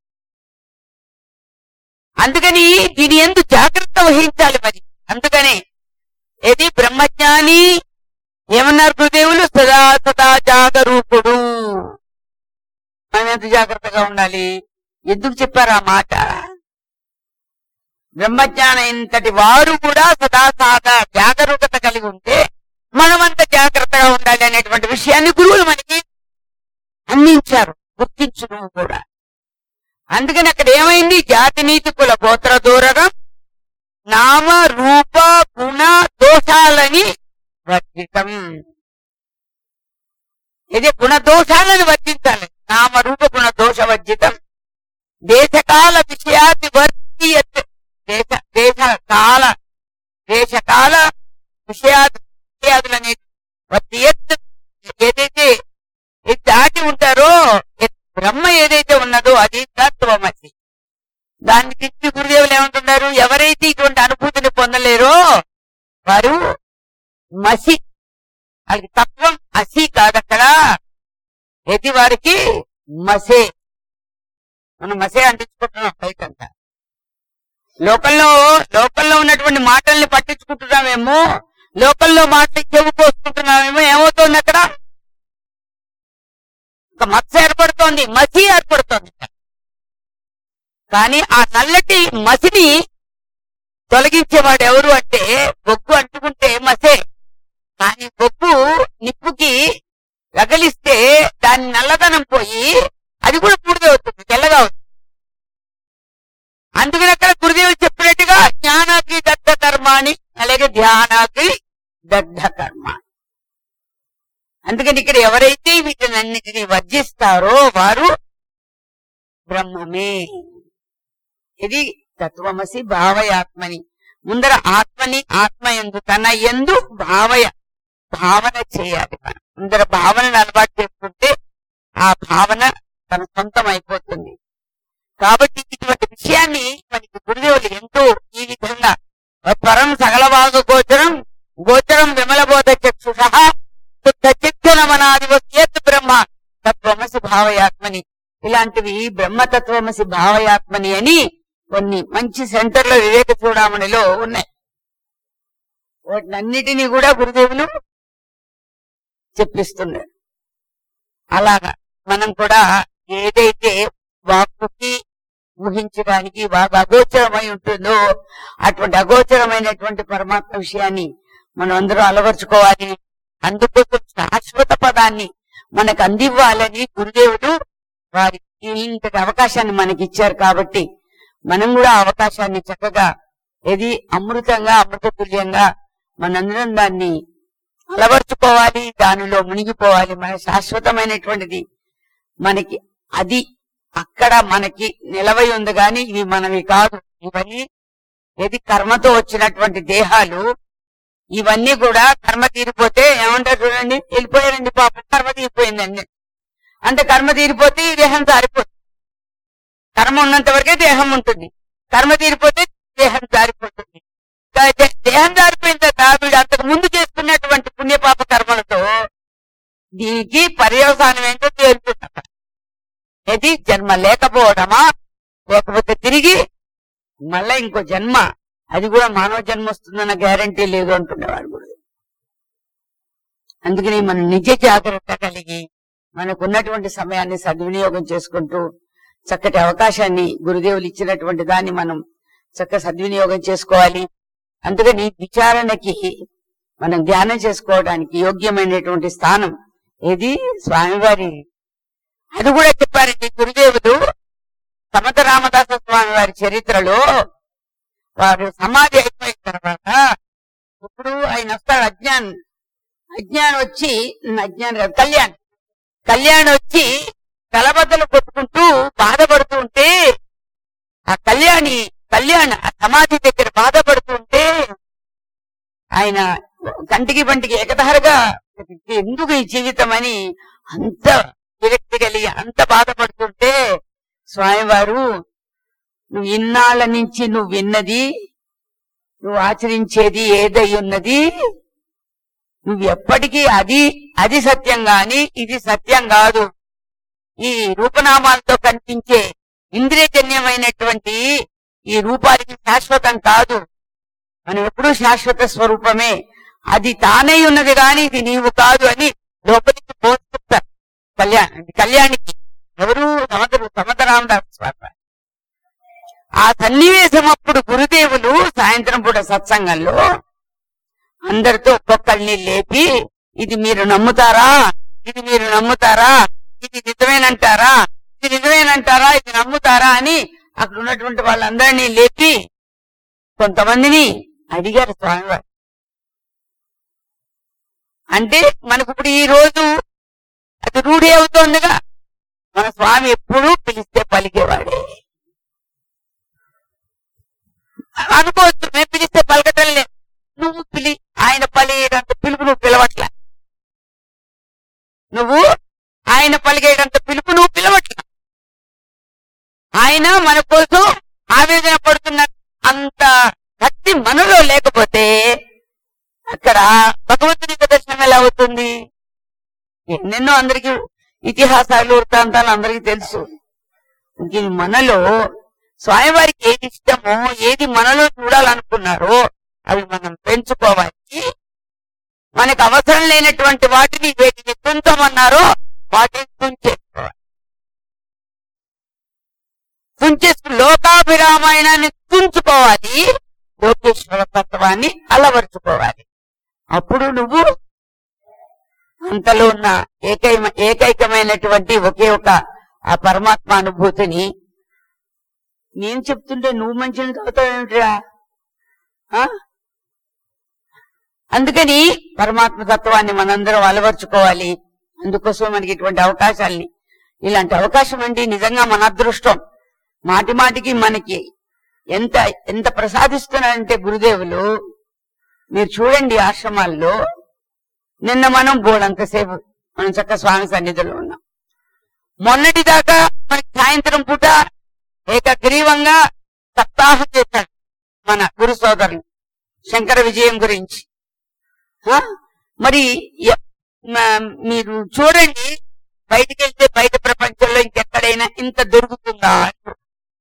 అందుకని దీని ఎందు జాగ్రత్త వహించాలి మరి అందుకని ఏది బ్రహ్మజ్ఞాని ఏమన్నారు గురుదేవులు సదా సదా జాగరూపుడు మనం ఎంత జాగ్రత్తగా ఉండాలి ఎందుకు చెప్పారు ఆ మాట బ్రహ్మజ్ఞాన ఇంతటి వారు కూడా సదా సాదా జాగరూకత కలిగి ఉంటే మనమంత జాగ్రత్తగా ఉండాలి అనేటువంటి విషయాన్ని గురువులు మనకి అందించారు గుర్తించడం కూడా అందుకని అక్కడ ఏమైంది జాతి నీతి కుల గోత్ర దూరగం నామ రూప గుణ దోషాలని వర్జితం ఇది గుణ దోషాలను వర్జించాలి నామ రూప గుణ దోష వర్జితం దేశకాల విషయాది వర్తియత్ దేశ దేశ కాల దేశకాల విషయాది విషయాదులనే వర్తియత్ ఏదైతే ఇది దాటి ఉంటారో ఎ- బ్రహ్మ ఏదైతే ఉన్నదో అది తత్వమసి దాన్ని తిప్పి గురుదేవులు ఏమంటున్నారు ఎవరైతే ఇటువంటి అనుభూతిని పొందలేరో వారు మసి వాళ్ళకి తత్వం అసి కాదక్కడ ఎది వారికి మసే మనం మసే అంటించుకుంటున్నాం పైకంతా లోకంలో లోకంలో ఉన్నటువంటి మాటల్ని పట్టించుకుంటున్నామేమో లోకంలో మాటలు చెవి పోసుకుంటున్నామేమో ఏమవుతోంది అక్కడ ఒక మత్స ఏర్పడుతోంది మసి ఏర్పడుతోంది కానీ ఆ నల్లటి మసిని తొలగించేవాడు ఎవరు అంటే బొగ్గు అంటుకుంటే మసే కానీ బొగ్గు నిప్పుకి రగలిస్తే దాని నల్లదనం పోయి అది కూడా బూడిద అవుతుంది తెల్లగా అవుతుంది అందుకని అక్కడ గురుదేవులు చెప్పినట్టుగా జ్ఞానాకి దగ్ధ కర్మ అని అలాగే ధ్యానాకి దగ్ధ కర్మ అందుకని ఇక్కడ ఎవరైతే వీటినన్నిటిని వర్జిస్తారో వారు బ్రహ్మమే ఇది తత్వమసి భావయాత్మని ముందర ఆత్మని ఆత్మ ఎందు తన ఎందు భావయ భావన చేయాలి మనం ముందర భావనను అలవాటు చేసుకుంటే ఆ భావన తన సొంతం అయిపోతుంది కాబట్టి ఇటువంటి విషయాన్ని మనకి గురుదేవులు ఎంతో ఈ విధంగా పరం సగలభాగ గోచరం గోచరం విమలబోధ చక్షు సహా శుద్ధ చిత్తనమనాదివస్యేత్ బ్రహ్మ తత్వమసి భావయాత్మని ఇలాంటివి బ్రహ్మతత్వమసి భావయాత్మని అని కొన్ని మంచి సెంటర్లో వివేక చూడామణిలో ఉన్నాయి వాటినన్నిటినీ కూడా గురుదేవులు చెప్పిస్తున్నారు అలాగా మనం కూడా ఏదైతే వాక్కుకి ఊహించడానికి బాగా అగోచరమై ఉంటుందో అటువంటి అగోచరమైనటువంటి పరమాత్మ విషయాన్ని మనం అందరూ అలవర్చుకోవాలి అందుకోసం శాశ్వత పదాన్ని మనకు అందివ్వాలని గురుదేవుడు వారి ఇంతటి అవకాశాన్ని మనకి ఇచ్చారు కాబట్టి మనం కూడా ఆ అవకాశాన్ని చక్కగా ఏది అమృతంగా అమృతతుల్యంగా మనందరం దాన్ని అలవర్చుకోవాలి దానిలో మునిగిపోవాలి మన శాశ్వతమైనటువంటిది మనకి అది అక్కడ మనకి నిలవై ఉంది కానీ ఇవి మనవి కాదు ఇవన్నీ ఏది కర్మతో వచ్చినటువంటి దేహాలు ఇవన్నీ కూడా కర్మ తీరిపోతే ఏమంటారు చూడండి వెళ్ళిపోయారండి పాపం కర్మ తీరిపోయిందండి అంటే కర్మ తీరిపోతే ఈ దేహం జారిపోతుంది కర్మ ఉన్నంత వరకే దేహం ఉంటుంది కర్మ తీరిపోతే దేహం జారిపోతుంది దా- దే- దేహం జారిపోయిన తర్వాత వీడు అంతకు ముందు చేసుకున్నటువంటి పుణ్యపాప కర్మలతో దీనికి పర్యవసానం ఏంటో తేలుతుందట ఇది జన్మ లేకపోవడమా లేకపోతే తిరిగి మళ్ళా ఇంకో జన్మ అది కూడా మానవ జన్మ వస్తుందన్న గ్యారంటీ లేదు అంటున్నవాడు కూడా అందుకని మనం నిజ జాగ్రత్త కలిగి మనకు ఉన్నటువంటి సమయాన్ని సద్వినియోగం చేసుకుంటూ చక్కటి అవకాశాన్ని గురుదేవులు ఇచ్చినటువంటి దాన్ని మనం చక్క సద్వినియోగం చేసుకోవాలి అందుకని విచారణకి మనం ధ్యానం చేసుకోవడానికి యోగ్యమైనటువంటి స్థానం ఏది స్వామివారి అది కూడా చెప్పారండి గురుదేవులు సమత రామదాస స్వామి వారి చరిత్రలో వారు సమాధి అయిపోయిన తర్వాత ఇప్పుడు ఆయన వస్తాడు అజ్ఞాన్ అజ్ఞాన్ వచ్చి అజ్ఞాన్ కాదు కళ్యాణ్ కళ్యాణ్ వచ్చి తలబద్దలు కొట్టుకుంటూ బాధపడుతూ ఉంటే ఆ కళ్యాణి కళ్యాణ్ ఆ సమాధి దగ్గర బాధపడుతూ ఉంటే ఆయన కంటికి పంటికి ఏకధారగా ఎందుకు ఈ జీవితం అని అంత విరక్తి కలిగి అంత బాధపడుతుంటే స్వామివారు నువ్వు ఇన్నాళ్ళ నుంచి నువ్వు విన్నది నువ్వు ఆచరించేది ఏదై ఉన్నది నువ్వు ఎప్పటికీ అది అది సత్యం గాని ఇది సత్యం కాదు ఈ రూపనామాలతో కనిపించే ఇంద్రియజన్యమైనటువంటి ఈ రూపానికి శాశ్వతం కాదు మనం ఎప్పుడూ శాశ్వత స్వరూపమే అది తానే ఉన్నది గాని ఇది నీవు కాదు అని లోపలికి పోస్తారు కళ్యాణ్ కళ్యాణికి ఎవరు సమతరు సమతరామదాస్ స్వామి ఆ సన్నివేశం అప్పుడు గురుదేవులు సాయంత్రం పూట సత్సంగంలో అందరితో ఒక్కొక్కరిని లేపి ఇది మీరు నమ్ముతారా ఇది మీరు నమ్ముతారా ఇది నిజమేనంటారా ఇది నిజమేనంటారా ఇది నమ్ముతారా అని అక్కడ ఉన్నటువంటి వాళ్ళందరినీ లేపి కొంతమందిని అడిగారు స్వామివారు అంటే మనకు ఇప్పుడు ఈ రోజు అది రూఢి అవుతోందిగా మన స్వామి ఎప్పుడూ పిలిస్తే పలికేవాడే అనుకోవచ్చు మేము పిలిస్తే పలకటం లేదు నువ్వు పిలి ఆయన పలికేటంత పిలుపు నువ్వు పిలవట్ల నువ్వు ఆయన పలికేటంత పిలుపు నువ్వు పిలవట్ల ఆయన మన కోసం ఇక్కడ భగవంతుని యొక్క దర్శనం ఎలా అవుతుంది ఎన్నెన్నో అందరికి ఇతిహాసాలు వృత్తాంతాలు అందరికీ తెలుసు ఇంక మనలో స్వామివారికి ఏది ఇష్టమో ఏది మనలో చూడాలనుకున్నారో అవి మనం పెంచుకోవాలి మనకు అవసరం లేనటువంటి వాటిని వేటిని తుంచమన్నారో వాటిని తుంచేసుకోవాలి తుంచేసు లోకాభిరామాయణాన్ని తుంచుకోవాలి లోకేశ్వర తత్వాన్ని అలవరుచుకోవాలి అప్పుడు నువ్వు అంతలో ఉన్న ఏకైమ ఏకైకమైనటువంటి ఒకే ఒక ఆ పరమాత్మ అనుభూతిని నేను చెప్తుంటే నువ్వు మంచిని తాగుతావేమిట్రా ఆ? అందుకని పరమాత్మ తత్వాన్ని మనందరం అలవర్చుకోవాలి అందుకోసం మనకి ఇటువంటి అవకాశాల్ని ఇలాంటి అవకాశం అండి నిజంగా మన అదృష్టం మాటి మాటికి మనకి ఎంత ఎంత ప్రసాదిస్తున్నారంటే గురుదేవులు మీరు చూడండి ఆశ్రమాల్లో నిన్న మనం బోడంతసేపు మనం చక్క స్వామి సన్నిధిలో ఉన్నాం మొన్నటి దాకా మనకి సాయంత్రం పూట ఏకగ్రీవంగా సప్తాహం చేశాడు మన గురు సోదరులు శంకర విజయం గురించి ఆ? మరి ఎ- మ- మీరు చూడండి బయటికి వెళ్తే బయట ప్రపంచంలో ఇంకెక్కడైనా ఇంత దొరుకుతుందా అంటూ.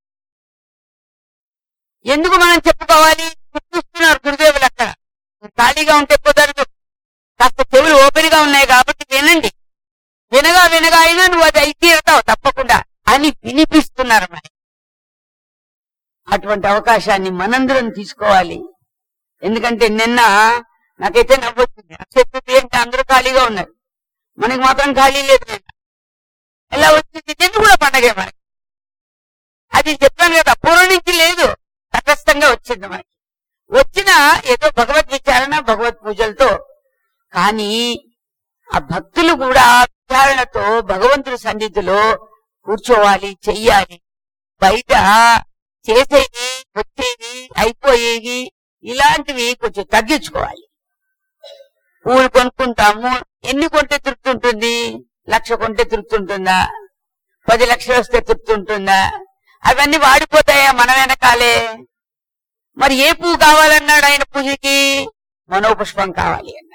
ఎందుకు మనం చెప్పుకోవాలి చూస్తున్నారు గురుదేవులు అక్కడ ఖాళీగా ఉంటే కుదరదు కాస్త చెవులు ఓపెన్ గా ఉన్నాయి కాబట్టి వినండి వినగా వినగా అయినా నువ్వు అది అయి తీరతావు తప్పకుండా అని వినిపిస్తున్నారు మరి అటువంటి అవకాశాన్ని మనందరం తీసుకోవాలి ఎందుకంటే నిన్న నాకైతే నవ్వొచ్చింది అక్షయతృతీయ అంటే అందరూ ఖాళీగా ఉన్నారు మనకి మాత్రం ఖాళీ లేదు నిన్న ఎలా వచ్చింది నిన్న కూడా పండగే మనకి అది చెప్పాను కదా పూర్వం నుంచి లేదు తటస్థంగా వచ్చింది మనకి వచ్చిన ఏదో భగవద్ విచారణ భగవద్ పూజలతో కానీ ఆ భక్తులు కూడా విచారణతో భగవంతుడి సన్నిధిలో కూర్చోవాలి చెయ్యాలి బయట చేసేవి వచ్చేవి అయిపోయేవి ఇలాంటివి కొంచెం తగ్గించుకోవాలి పూలు కొనుక్కుంటాము ఎన్ని కొంటే తృప్తి ఉంటుంది లక్ష కొంటే తృప్తి ఉంటుందా పది లక్షలు వస్తే తృప్తి ఉంటుందా అవన్నీ వాడిపోతాయా మన వెనకాలే మరి ఏ పువ్వు కావాలన్నాడు ఆయన పూజకి మనోపుష్పం కావాలి అన్నాడు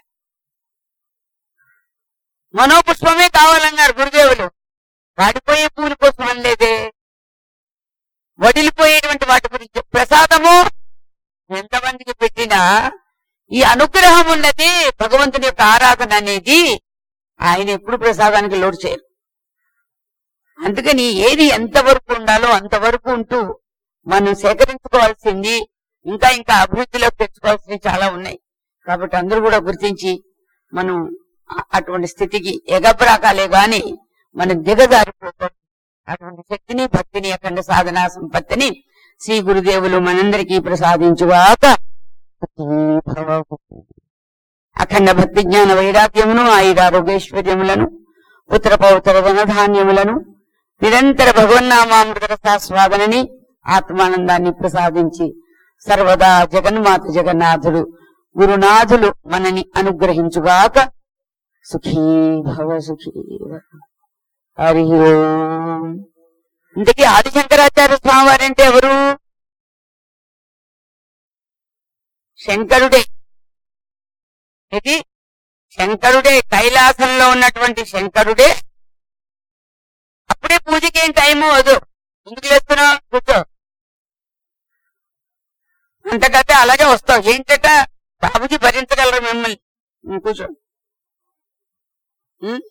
మనోపుష్పమే కావాలన్నారు గురుదేవులు వాడిపోయే పూల కోసం అనలేదే వడిలిపోయేటువంటి వాటి గురించి ప్రసాదము ఎంతమందికి పెట్టినా ఈ అనుగ్రహం ఉన్నది భగవంతుని యొక్క ఆరాధన అనేది ఆయన ఎప్పుడు ప్రసాదానికి లోటు చేయరు అందుకని ఏది ఎంతవరకు ఉండాలో అంతవరకు ఉంటూ మనం సేకరించుకోవాల్సింది ఇంకా ఇంకా అభివృద్ధిలోకి తెచ్చుకోవాల్సినవి చాలా ఉన్నాయి కాబట్టి అందరూ కూడా గుర్తించి మనం అ- అటువంటి స్థితికి ఎగబ్రాకాలే గాని మనం దిగజారిపోతాం అటువంటి శక్తిని భక్తిని అఖండ సాధనా సంపత్తిని శ్రీ గురుదేవులు మనందరికీ ప్రసాదించుగాక అఖండ భక్తి జ్ఞాన వైరాగ్యమును ఆయురారోగ్యైశ్వర్యములను ఉత్తర పౌత్తర ధనధాన్యములను నిరంతర భగవన్నామామృత రసాస్వాదనని ఆత్మానందాన్ని ప్రసాదించి సర్వదా జగన్మాత జగన్నాథుడు గురునాథులు మనని అనుగ్రహించుగాక సుఖీ భవ సుఖీ భవ. హరి ఓం ఇంతకీ ఆదిశంకరాచార్య స్వామి వారంటే ఎవరు శంకరుడే ఇది శంకరుడే కైలాసంలో ఉన్నటువంటి శంకరుడే అప్పుడే పూజకి ఏం టైం అవ్వదు ఎందుకు లేస్తున్నావు కూర్చో అంతకతే అలాగే వస్తావు ఏంటట బాబుజీ భరించగలరు మిమ్మల్ని ఉం, కూర్చో ఉం?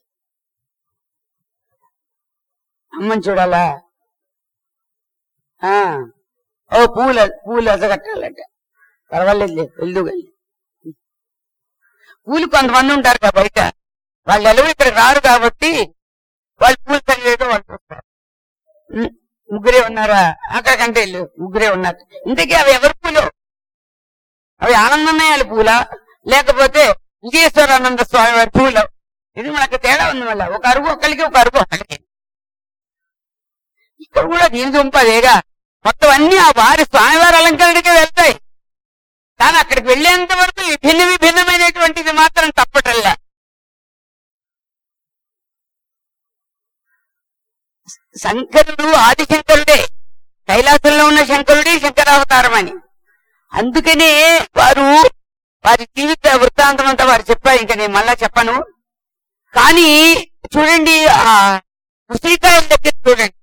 అమ్మని చూడాలా ఆ ఓ పూల పూలు అసగట్టాలట పర్వాలేదు వెళ్దు వెళ్ళి పూలు కొంతమంది ఉంటారు కదా బయట వాళ్ళు ఎలవు ఇక్కడ రారు కాబట్టి వాళ్ళు పూలు తగ్గలేదో వాళ్ళు చూస్తారు ఉం, ముగ్గురే ఉన్నారా అక్కడికంటే వెళ్ళు ముగ్గురే ఉన్నారు ఇంతకీ అవి ఎవరి పూలు అవి ఆనందమయ్యాలి పూల లేకపోతే విజయేశ్వరానంద స్వామి వారి పూలు ఇది మనకు తేడా ఉంది మళ్ళా ఒక అరుగు ఒకరికి ఒక అరుగు ఒకరికి ఇక్కడ కూడా దీని దుంపదేగా మొత్తం అన్ని ఆ వారి స్వామివారి అలంకరణకే వెళ్తాయి కానీ అక్కడికి వెళ్లేంత వరకు విభిన్న విభిన్నమైనటువంటిది మాత్రం తప్పటల్లా శంకరుడు ఆదిశంకరుడే కైలాసంలో ఉన్న శంకరుడే శంకరావతారం అని అందుకనే వారు వారి జీవిత వృత్తాంతం అంతా వారు చెప్పారు ఇంకా నేను మళ్ళా చెప్పను కానీ చూడండి ఆ ఉసిరికాయల దగ్గర చూడండి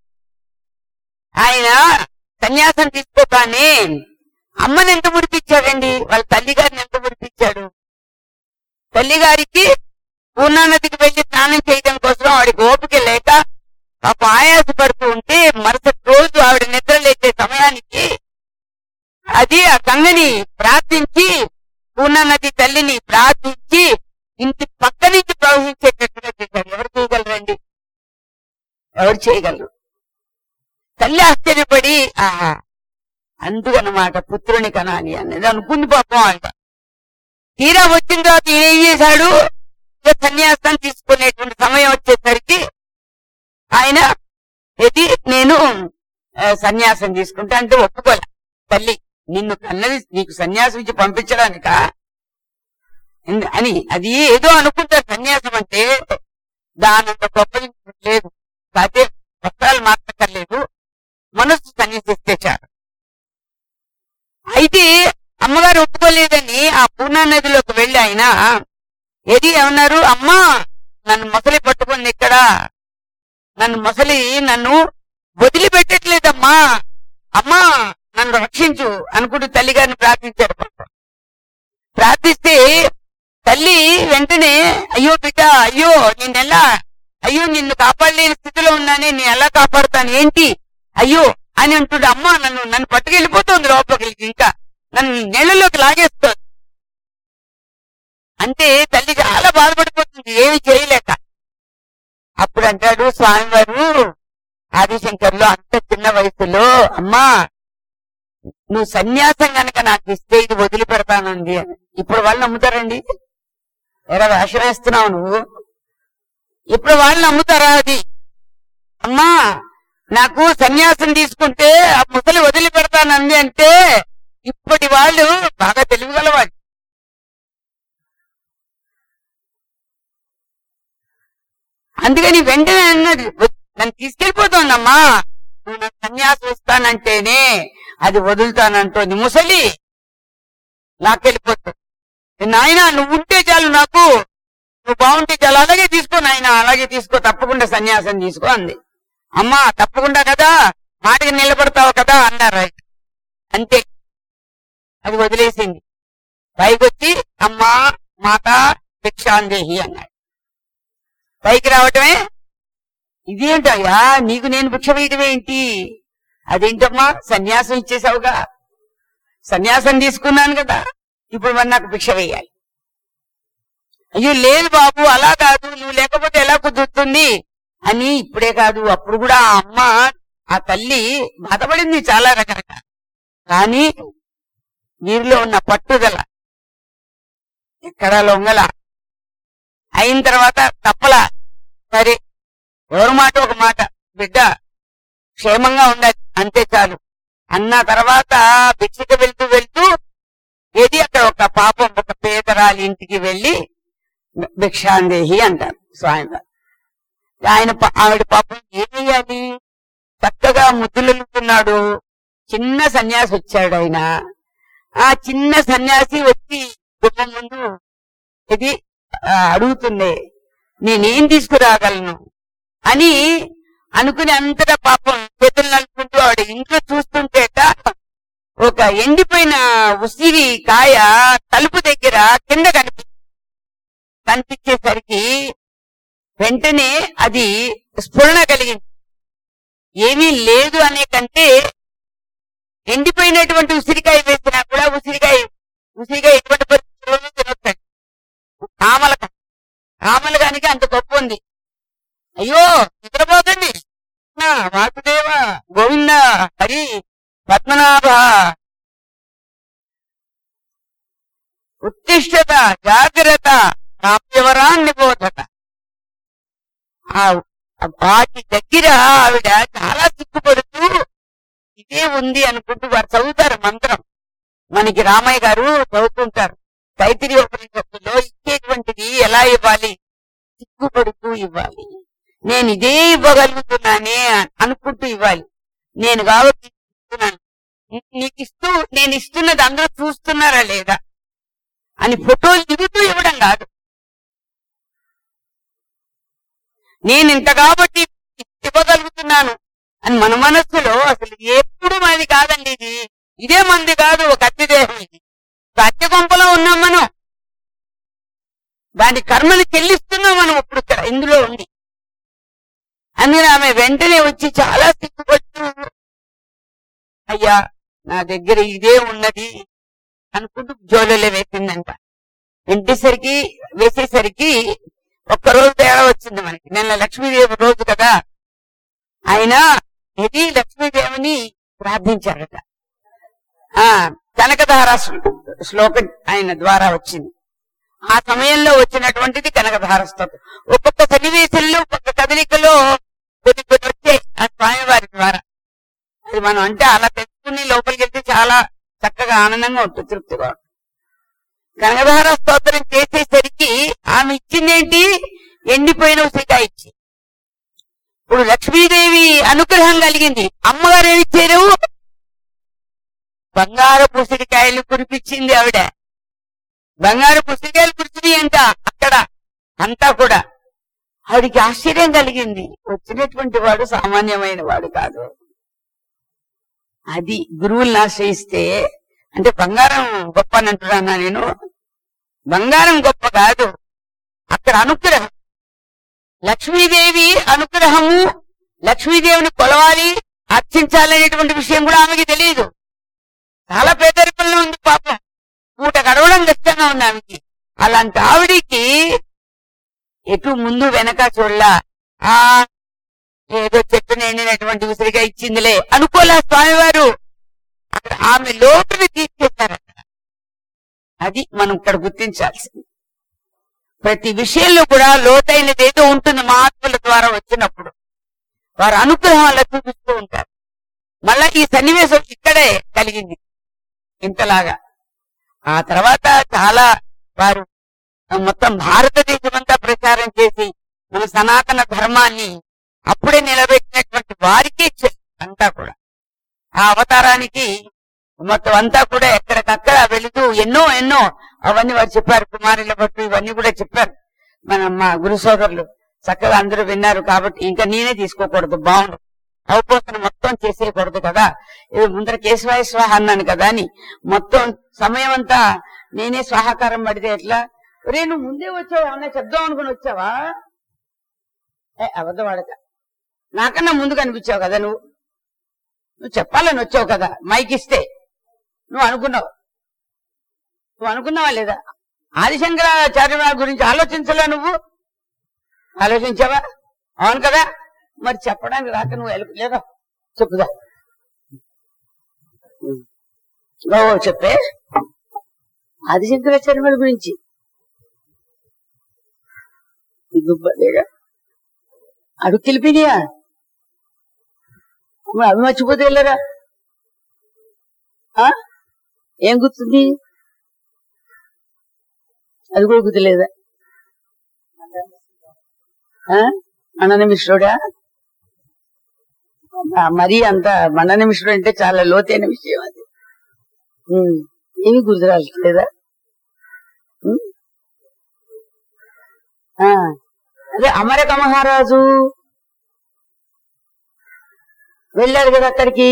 ఆయన సన్యాసం తీసుకోగానే అమ్మని ఎంత ముడిపించాడండి వాళ్ళ తల్లి గారిని ఎంత ముడిపించాడు తల్లి గారికి పూర్ణా నదికి వెళ్లి స్నానం చేయడం కోసం ఆవిడకి ఓపిక లేక పాప ఆయాస పడుతూ ఉంటే మరుసటి రోజు ఆవిడ నిద్ర లేచే సమయానికి అది ఆ గంగని ప్రార్థించి పూర్ణా నది తల్లిని ప్రార్థించి ఇంటి పక్క నుంచి ప్రవహించేటట్టుగా చేశారు ఎవరు చేయగలరండి ఎవరు చేయగలరు తల్లి ఆశ్చర్యపడి ఆహా అందుకనమాట పుత్రుని కనాలి అనేది అనుకుంది పాపం ఆయన తీరా వచ్చిన తర్వాత ఈయన ఏం చేశాడు ఇక సన్యాసం తీసుకునేటువంటి సమయం వచ్చేసరికి ఆయన ఇది నేను ఆ, సన్యాసం తీసుకుంటా అంటే ఒప్పుకోలే తల్లి నిన్ను కన్నది నీకు సన్యాసం ఇచ్చి పంపించడానిక అని అది ఏదో అనుకుంటారు సన్యాసం అంటే దానంత గొప్పది లేదు అదే వస్త్రాలు మార్చక్కర్లేదు మనస్సు సన్యాసిస్తే చాలు అయితే అమ్మగారు ఒప్పుకోలేదని ఆ పూర్ణా నదిలోకి వెళ్ళి ఆయన ఏది ఏమన్నారు అమ్మా నన్ను మొసలి పట్టుకుంది ఇక్కడ నన్ను మొసలి నన్ను వదిలిపెట్టట్లేదమ్మా అమ్మా నన్ను రక్షించు అనుకుంటూ తల్లిగారిని ప్రార్థించారు పాపం. ప్రార్థిస్తే తల్లి వెంటనే అయ్యో బిడ్డ అయ్యో నిన్నెలా అయ్యో నిన్ను కాపాడలేని స్థితిలో ఉన్నానే నేను ఎలా కాపాడుతాను ఏంటి అయ్యో అని అంటుడు అమ్మ నన్ను నన్ను పట్టుకెళ్ళిపోతుంది లోపలికి ఇంకా నన్ను నీళ్ళలోకి లాగేస్తుంది అంటే తల్లి చాలా బాధపడిపోతుంది ఏమి చేయలేక అప్పుడు అంటాడు స్వామివారు ఆదిశంకర్లో అంత చిన్న వయసులో అమ్మా నువ్వు సన్యాసం గనక నాకు ఇస్తే ఇది వదిలిపెడతానంది అని ఇప్పుడు వాళ్ళు నమ్ముతారండి ఎరా వేషం వేస్తున్నావు నువ్వు ఇప్పుడు వాళ్ళు నమ్ముతారా అది అమ్మా నాకు సన్యాసం తీసుకుంటే ఆ ముసలి వదిలిపెడతానంది అంటే ఇప్పటి వాళ్ళు బాగా తెలివిగలవాడు అందుకని వెంటనే అన్నది "వద్- నన్ను తీసుకెళ్ళిపోతుందమ్మా నువ్వు నాకు సన్యాసం ఇస్తానంటేనే అది వదులుతానంటోంది ముసలి లాక్కెళ్ళిపోతుంది నాయన నువ్వు ఉంటే చాలు నాకు నువ్వు బాగుంటే చాలు అలాగే తీసుకో నాయన అలాగే తీసుకో తప్పకుండా సన్యాసం తీసుకో అంది అమ్మా తప్పకుండా కదా మాటకి నిలబడతావు కదా అన్నారు ఆయన. అంతే అది వదిలేసింది పైకి వచ్చి అమ్మా మాత భిక్షాందేహి అన్నాడు పైకి రావటమే ఇదేంటయ్యా నీకు నేను భిక్ష వేయటం ఏంటి అదేంటమ్మా సన్యాసం ఇచ్చేసావుగా సన్యాసం తీసుకున్నాను కదా ఇప్పుడు మరి నాకు భిక్ష వేయాలి అయ్యో లేదు బాబు అలా కాదు నువ్వు లేకపోతే ఎలా కుదురుతుంది అని ఇప్పుడే కాదు అప్పుడు కూడా ఆ అమ్మ ఆ తల్లి బాధపడింది చాలా రకరకాల కానీ వీరిలో ఉన్న పట్టుదల ఎక్కడా లొంగల అయిన తర్వాత తప్పల సరే ఎవరి మాట ఒక మాట బిడ్డ క్షేమంగా ఉండాలి అంతే చాలు అన్న తర్వాత భిక్షక వెళ్తూ వెళ్తూ ఏది అక్కడ ఒక పాపం ఒక పేదరాలి ఇంటికి వెళ్ళి భిక్షాందేహి అంటారు స్వామివారు ఆయన పా- ఆవిడ పాపం ఏం చేయాలి చక్కగా ముద్దులుతున్నాడు చిన్న సన్యాసి వచ్చాడు ఆయన ఆ చిన్న సన్యాసి వచ్చి గుమ్మం ముందు ఇది ఆ, అడుగుతుంది నేనేం తీసుకురాగలను అని అనుకుని అంతటా పాపం చేతులు నలుపుకుంటూ ఆవిడ ఇంట్లో చూస్తుంటేట ఒక ఎండిపోయిన ఉసిరి కాయ తలుపు దగ్గర కింద కనిపి కనిపించేసరికి వెంటనే అది స్ఫురణ కలిగింది ఏమీ లేదు అనే కంటే ఎండిపోయినటువంటి ఉసిరికాయ వేసినా కూడా ఉసిరికాయ ఉసిరికాయ ఎటువంటి పరిస్థితుల్లోనూ తినొచ్చండి ఆమల ఆమలగానికి అంత గొప్ప ఉంది అయ్యో నిద్రపోకండి కృష్ణ, వాసుదేవ గోవింద హరి పద్మనాభ ఉత్తిష్టత జాగ్రత్త కావ్యవరాన్ని బోధట ఆ ఆ వాటి దగ్గర ఆవిడ చాలా సిగ్గుపడుతూ ఇదే ఉంది అనుకుంటూ వారు చదువుతారు మంత్రం మనకి రామయ్య గారు చదువుతుంటారు తైతిరి ఉపనిషత్తులో ఇచ్చేటువంటిది ఎలా ఇవ్వాలి సిగ్గుపడుతూ ఇవ్వాలి నేను ఇదే ఇవ్వగలుగుతున్నానే అ- అనుకుంటూ ఇవ్వాలి నేను కాబట్టి ఇస్తున్నాను నీ- నీకు ఇస్తూ నేను ఇస్తున్నది అందరూ చూస్తున్నారా లేదా అని ఫోటోలు దిగుతూ ఇవ్వడం కాదు నేను ఇంత కాబట్టి ఇవ్వగలుగుతున్నాను అని మన మనస్సులో అసలు ఎప్పుడు మాది కాదండి ఇది ఇదే మంది కాదు ఒక అతి దేహం ఇది ఒక అతి కొంపలో ఉన్నాం మనం దాని కర్మని చెల్లిస్తున్నాం మనం ఇప్పుడు ఇక్కడ ఇందులో ఉండి అందుకని ఆమె వెంటనే వచ్చి చాలా సిగ్గుపడుతూ అయ్యా నా దగ్గర ఇదే ఉన్నది అనుకుంటూ జోలలో వేసిందంట వెంటేసరికి వేసేసరికి ఒక్క రోజు తేడా వచ్చింది మనకి నిన్న లక్ష్మీదేవి రోజు కదా ఆయన ఇది లక్ష్మీదేవిని ప్రార్థించారట ఆ కనకధార శ్లో- శ్లోకం ఆయన ద్వారా వచ్చింది ఆ సమయంలో వచ్చినటువంటిది కనకధార స్తోత్రం ఒక్కొక్క సన్నివేశంలో ఒక్కొక్క కదలికలో కొన్ని కొన్ని వచ్చాయి ఆ స్వామివారి ద్వారా అది మనం అంటే అలా తెచ్చుకుని లోపలికి వెళ్తే చాలా చక్కగా ఆనందంగా ఉంటుంది తృప్తిగా ఉంటుంది. కనకధార స్తోత్రం చేసేసరికి ఆమె ఇచ్చిందేంటి ఎండిపోయిన ఉసిరికాయ ఇచ్చి ఇప్పుడు లక్ష్మీదేవి అనుగ్రహం కలిగింది అమ్మగారు ఏమి ఇచ్చారు బంగారు ఉసిరికాయలు కురిపించింది ఆవిడ బంగారు పుస్తకాలు కురిచినాయి అంట అక్కడ అంతా కూడా ఆవిడికి ఆశ్చర్యం కలిగింది వచ్చినటువంటి వాడు సామాన్యమైన వాడు కాదు అది గురువుల్ని ఆశ్రయిస్తే అంటే బంగారం గొప్ప అని అంటున్నానా నేను బంగారం గొప్ప కాదు అక్కడ అనుగ్రహం లక్ష్మీదేవి అనుగ్రహము లక్ష్మీదేవిని కొలవాలి అర్చించాలనేటువంటి విషయం కూడా ఆమెకి తెలియదు చాలా పేదరికంలో ఉంది పాపం పూట గడవడం కష్టంగా ఉంది ఆమెకి అలాంటి ఆవిడికి ఎటు ముందు వెనక చూడలా ఆ ఏదో చెట్టు నిండినటువంటి ఉసిరిగా ఇచ్చిందిలే అనుకోలే స్వామివారు అక్కడ ఆమె లోటుని తీర్చేశారు అక్కడ అది మనం ఇక్కడ గుర్తించాల్సింది ప్రతి విషయంలో కూడా లోతైనది ఏదో ఉంటుంది మహాత్ముల ద్వారా వచ్చినప్పుడు వారు అనుగ్రహం అలా చూపిస్తూ ఉంటారు మళ్ళా ఈ సన్నివేశం ఇక్కడే కలిగింది ఇంతలాగా ఆ తర్వాత చాలా వారు మొత్తం భారతదేశం అంతా ప్రచారం చేసి మన సనాతన ధర్మాన్ని అప్పుడే నిలబెట్టినటువంటి వారికే ఇచ్చారు అంతా కూడా ఆ అవతారానికి మొత్తం అంతా కూడా ఎక్కడికక్కడ వెళుతూ ఎన్నో ఎన్నో అవన్నీ వారు చెప్పారు కుమారుల పట్టు ఇవన్నీ కూడా చెప్పారు మన మా గురు సోదరులు చక్కగా అందరూ విన్నారు కాబట్టి ఇంకా నేనే తీసుకోకూడదు బాగుండు అవపోసన మొత్తం చేసేయకూడదు కదా ఇది ముందర కేశవాయ స్వాహ అన్నాను కదా అని మొత్తం సమయం అంతా నేనే స్వాహాకారం పడితే ఎట్లా రే నువ్వు ముందే వచ్చావు ఏమన్నా చెప్దాం అనుకుని వచ్చావా ఏ అబద్ధం ఆడక నాకన్నా ముందు కనిపించావు కదా నువ్వు నువ్వు చెప్పాలని వచ్చావు కదా మైక్ ఇస్తే నువ్వు అనుకున్నావు నువ్వు అనుకున్నావా లేదా ఆదిశంకరాచార్య గురించి ఆలోచించలే నువ్వు ఆలోచించావా అవును కదా మరి చెప్పడానికి రాక నువ్వు ఎలుపు లేదా చెప్పుదా ఓ చెప్పే ఆదిశంకరాచార్యుల గురించి దుబ్బలేగా అడుగు తెలిపినయా మరి అవి మర్చిపోతే వెళ్ళరా ఆ? ఏం గుర్తుంది అది కూడా గుర్తులేదా ఆ? మండన మిశ్రుడా ఆ, మరీ అంత మండన మిశ్రుడు అంటే చాలా లోతైన విషయం అది ఉమ్. ఏమీ గుర్తు రాలేదా ఉమ్. ఆ. అదే అమరక మహారాజు వెళ్ళారు కదా అక్కడికి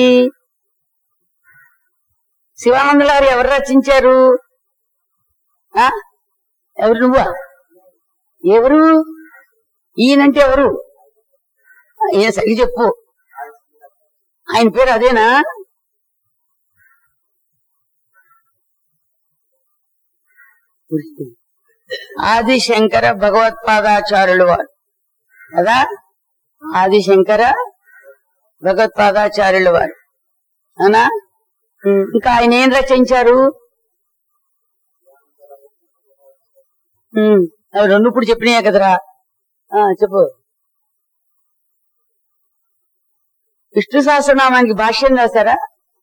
శివానంద గారు ఎవరు రచించారు ఆ ఎవరు నువ్వా ఎవరు ఈయనంటే ఎవరు ఈయన సరిగ్గా చెప్పు ఆయన పేరు అదేనా ఆదిశంకర భగవత్పాదాచార్యులు వారు కదా ఆదిశంకర భగవత్పాదాచార్యుల వారు అవునా ఉమ్, ఇంకా ఆయన ఏం రచించారు ఉమ్, అవి రెండు ఇప్పుడు చెప్పినాయే కదరా ఆ, చెప్పు విష్ణు సహస్రనామానికి భాష్యం రాశారా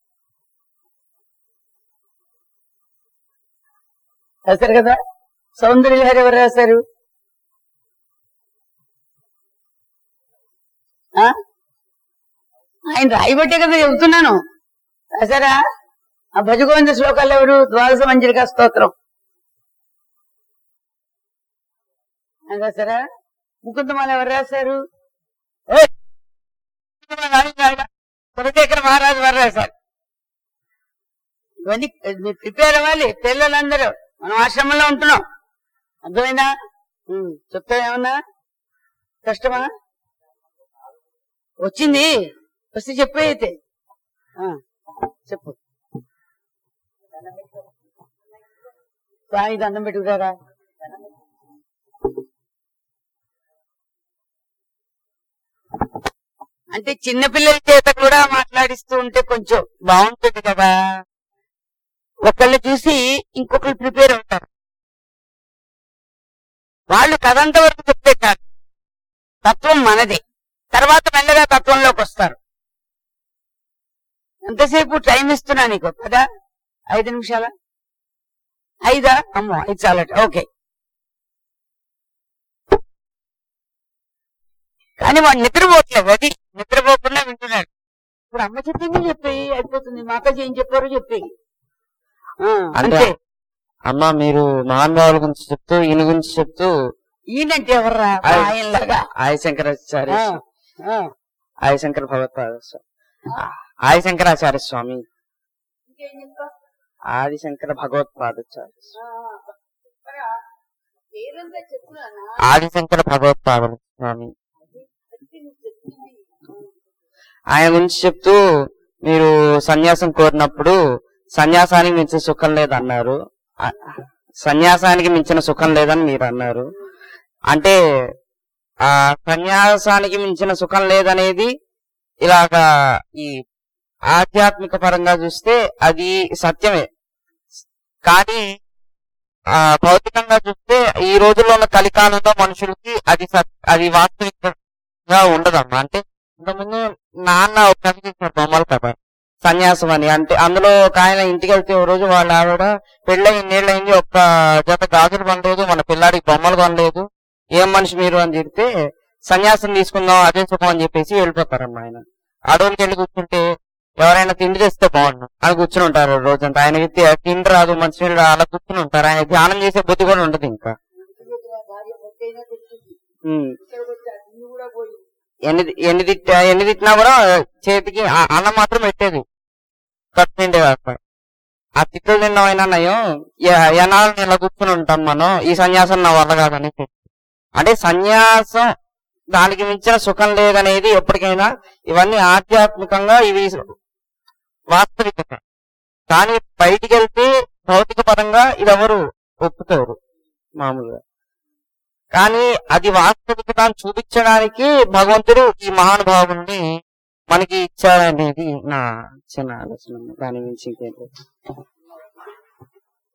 రాశారు కదా సౌందర్య లహరి ఎవరు రాశారు ఆ? ఆయన రాయబట్టే కదా చెబుతున్నాను రాశారా ఆ భజగోవింద శ్లోకాలు ఎవరు ద్వాదశ మంజరికా స్తోత్రం అని రాశారా ముకుందమాల ఎవరు రాశారు ఏ! ముకుందమాల రాని రాయడా? కులశేఖర మహారాజు వారు రాశారు ఇవన్నీ మీరు ప్రిపేర్ అవ్వాలి పిల్లలందరూ మనం ఆశ్రమంలో ఉంటున్నాం అర్థమైందా ఉమ్, చెప్తా ఏమన్నా కష్టమా వచ్చింది వస్తే చెప్పు అయితే ఆ, చెప్పు స్వామి దండం పెట్టుకురారా అంటే చిన్నపిల్లల చేత కూడా మాట్లాడిస్తూ ఉంటే కొంచెం బాగుంటుంది కదా ఒకళ్ళు చూసి ఇంకొకరు ప్రిపేర్ అవుతారు వాళ్ళు కథంత వరకు చెప్తే కాదు తత్వం మనదే తర్వాత మెల్లగా తత్వంలోకి వస్తారు ఎంతసేపు టైం ఇస్తున్నా నీకు కదా ఐదు నిమిషాల ఐదా అమ్మో ఐదు చాలట ఓకే కానీ వాడు నిద్రపోవట్లేదు అది నిద్రపోకుండా వింటున్నాడు ఇప్పుడు అమ్మ చెప్పింది చెప్పి అయిపోతుంది మా అక్క ఏం చెప్పారో చెప్పి ఆ, అంటే అంతే అమ్మ మీరు మహానుభావుల గురించి చెప్తూ ఈయన గురించి చెప్తూ ఈయనంటే ఎవర్రా ఆయన- ఆయనలాగా ఆదిశంకరాచార్య ఆ, ఆ. ఆదిశంకర భగవత్పాద స్వామి ఆదిశంకరాచార్య స్వామి ఆదిశంకర భగవత్పాదాచార్య ఆదిశంకర భగవత్పాద స్వామి ఆయన గురించి చెప్తూ మీరు సన్యాసం కోరినప్పుడు సన్యాసానికి మించిన సుఖం లేదన్నారు ఆ, సన్యాసానికి మించిన సుఖం లేదని మీరు అన్నారు అంటే ఆ సన్యాసానికి మించిన సుఖం లేదనేది ఇలాగా ఈ ఆధ్యాత్మిక పరంగా చూస్తే అది సత్యమే కానీ ఆ భౌతికంగా చూస్తే ఈ రోజుల్లో ఉన్న కలికాలంలో మనుషులకి అది సత్- అది వాస్తవికంగా ఉండదమ్మా అంటే ఇంతకుముందు నాన్న ఒక కథ చేశారు బొమ్మల కథ సన్యాసం అని అంటే అందులో ఒక ఆయన ఇంటికి వెళ్తే ఓ రోజు వాళ్ళ ఆవిడ పెళ్ళై ఇన్నేళ్ళైంది ఒక్క జత గాజులు కొనలేదు మన పిల్లాడికి బొమ్మలు కొనలేదు ఏం మనిషి మీరు అని చెప్తే సన్యాసం తీసుకుందాం అదే సుఖం అని చెప్పేసి వెళ్ళిపోతారమ్మా ఆయన అడవులకి వెళ్ళి కూర్చుంటే ఎవరైనా తిండి తెస్తే బాగుండు అని కూర్చుని ఉంటారు రోజంతా ఆయన తిండి రాదు మంచినీళ్ళు రాదు, అలా కూర్చుని ఉంటారు ఆయన ధ్యానం చేసే బుద్ధి కూడా ఉండదు ఇంకా ఉమ్. ఎన్ని ఎన్ని తిట్టా ఎన్ని తిట్టినా కూడా చేతికి ఆ- అన్నం మాత్రం పెట్టేది కట్టు నిండే కాక ఆ తిట్లు తిన్నాం అయినా నయం ఎ- ఎన్నాళ్ళు ఇలా కూర్చుని ఉంటాం మనం ఈ సన్యాసం నా వల్ల కాదని అంటే సన్యాసం దానికి మించిన సుఖం లేదనేది ఎప్పటికైనా ఇవన్నీ ఆధ్యాత్మికంగా ఇవి వాస్తవికత కానీ బయటికి వెళ్తే భౌతిక పరంగా ఇది ఎవరు ఒప్పుకోరు మామూలుగా కానీ అది వాస్తవికత అని చూపించడానికి భగవంతుడు ఈ మహానుభావుని మనకి ఇచ్చాడనేది నా చిన్న ఆలోచన దాని మించి ఇంకేం లేదు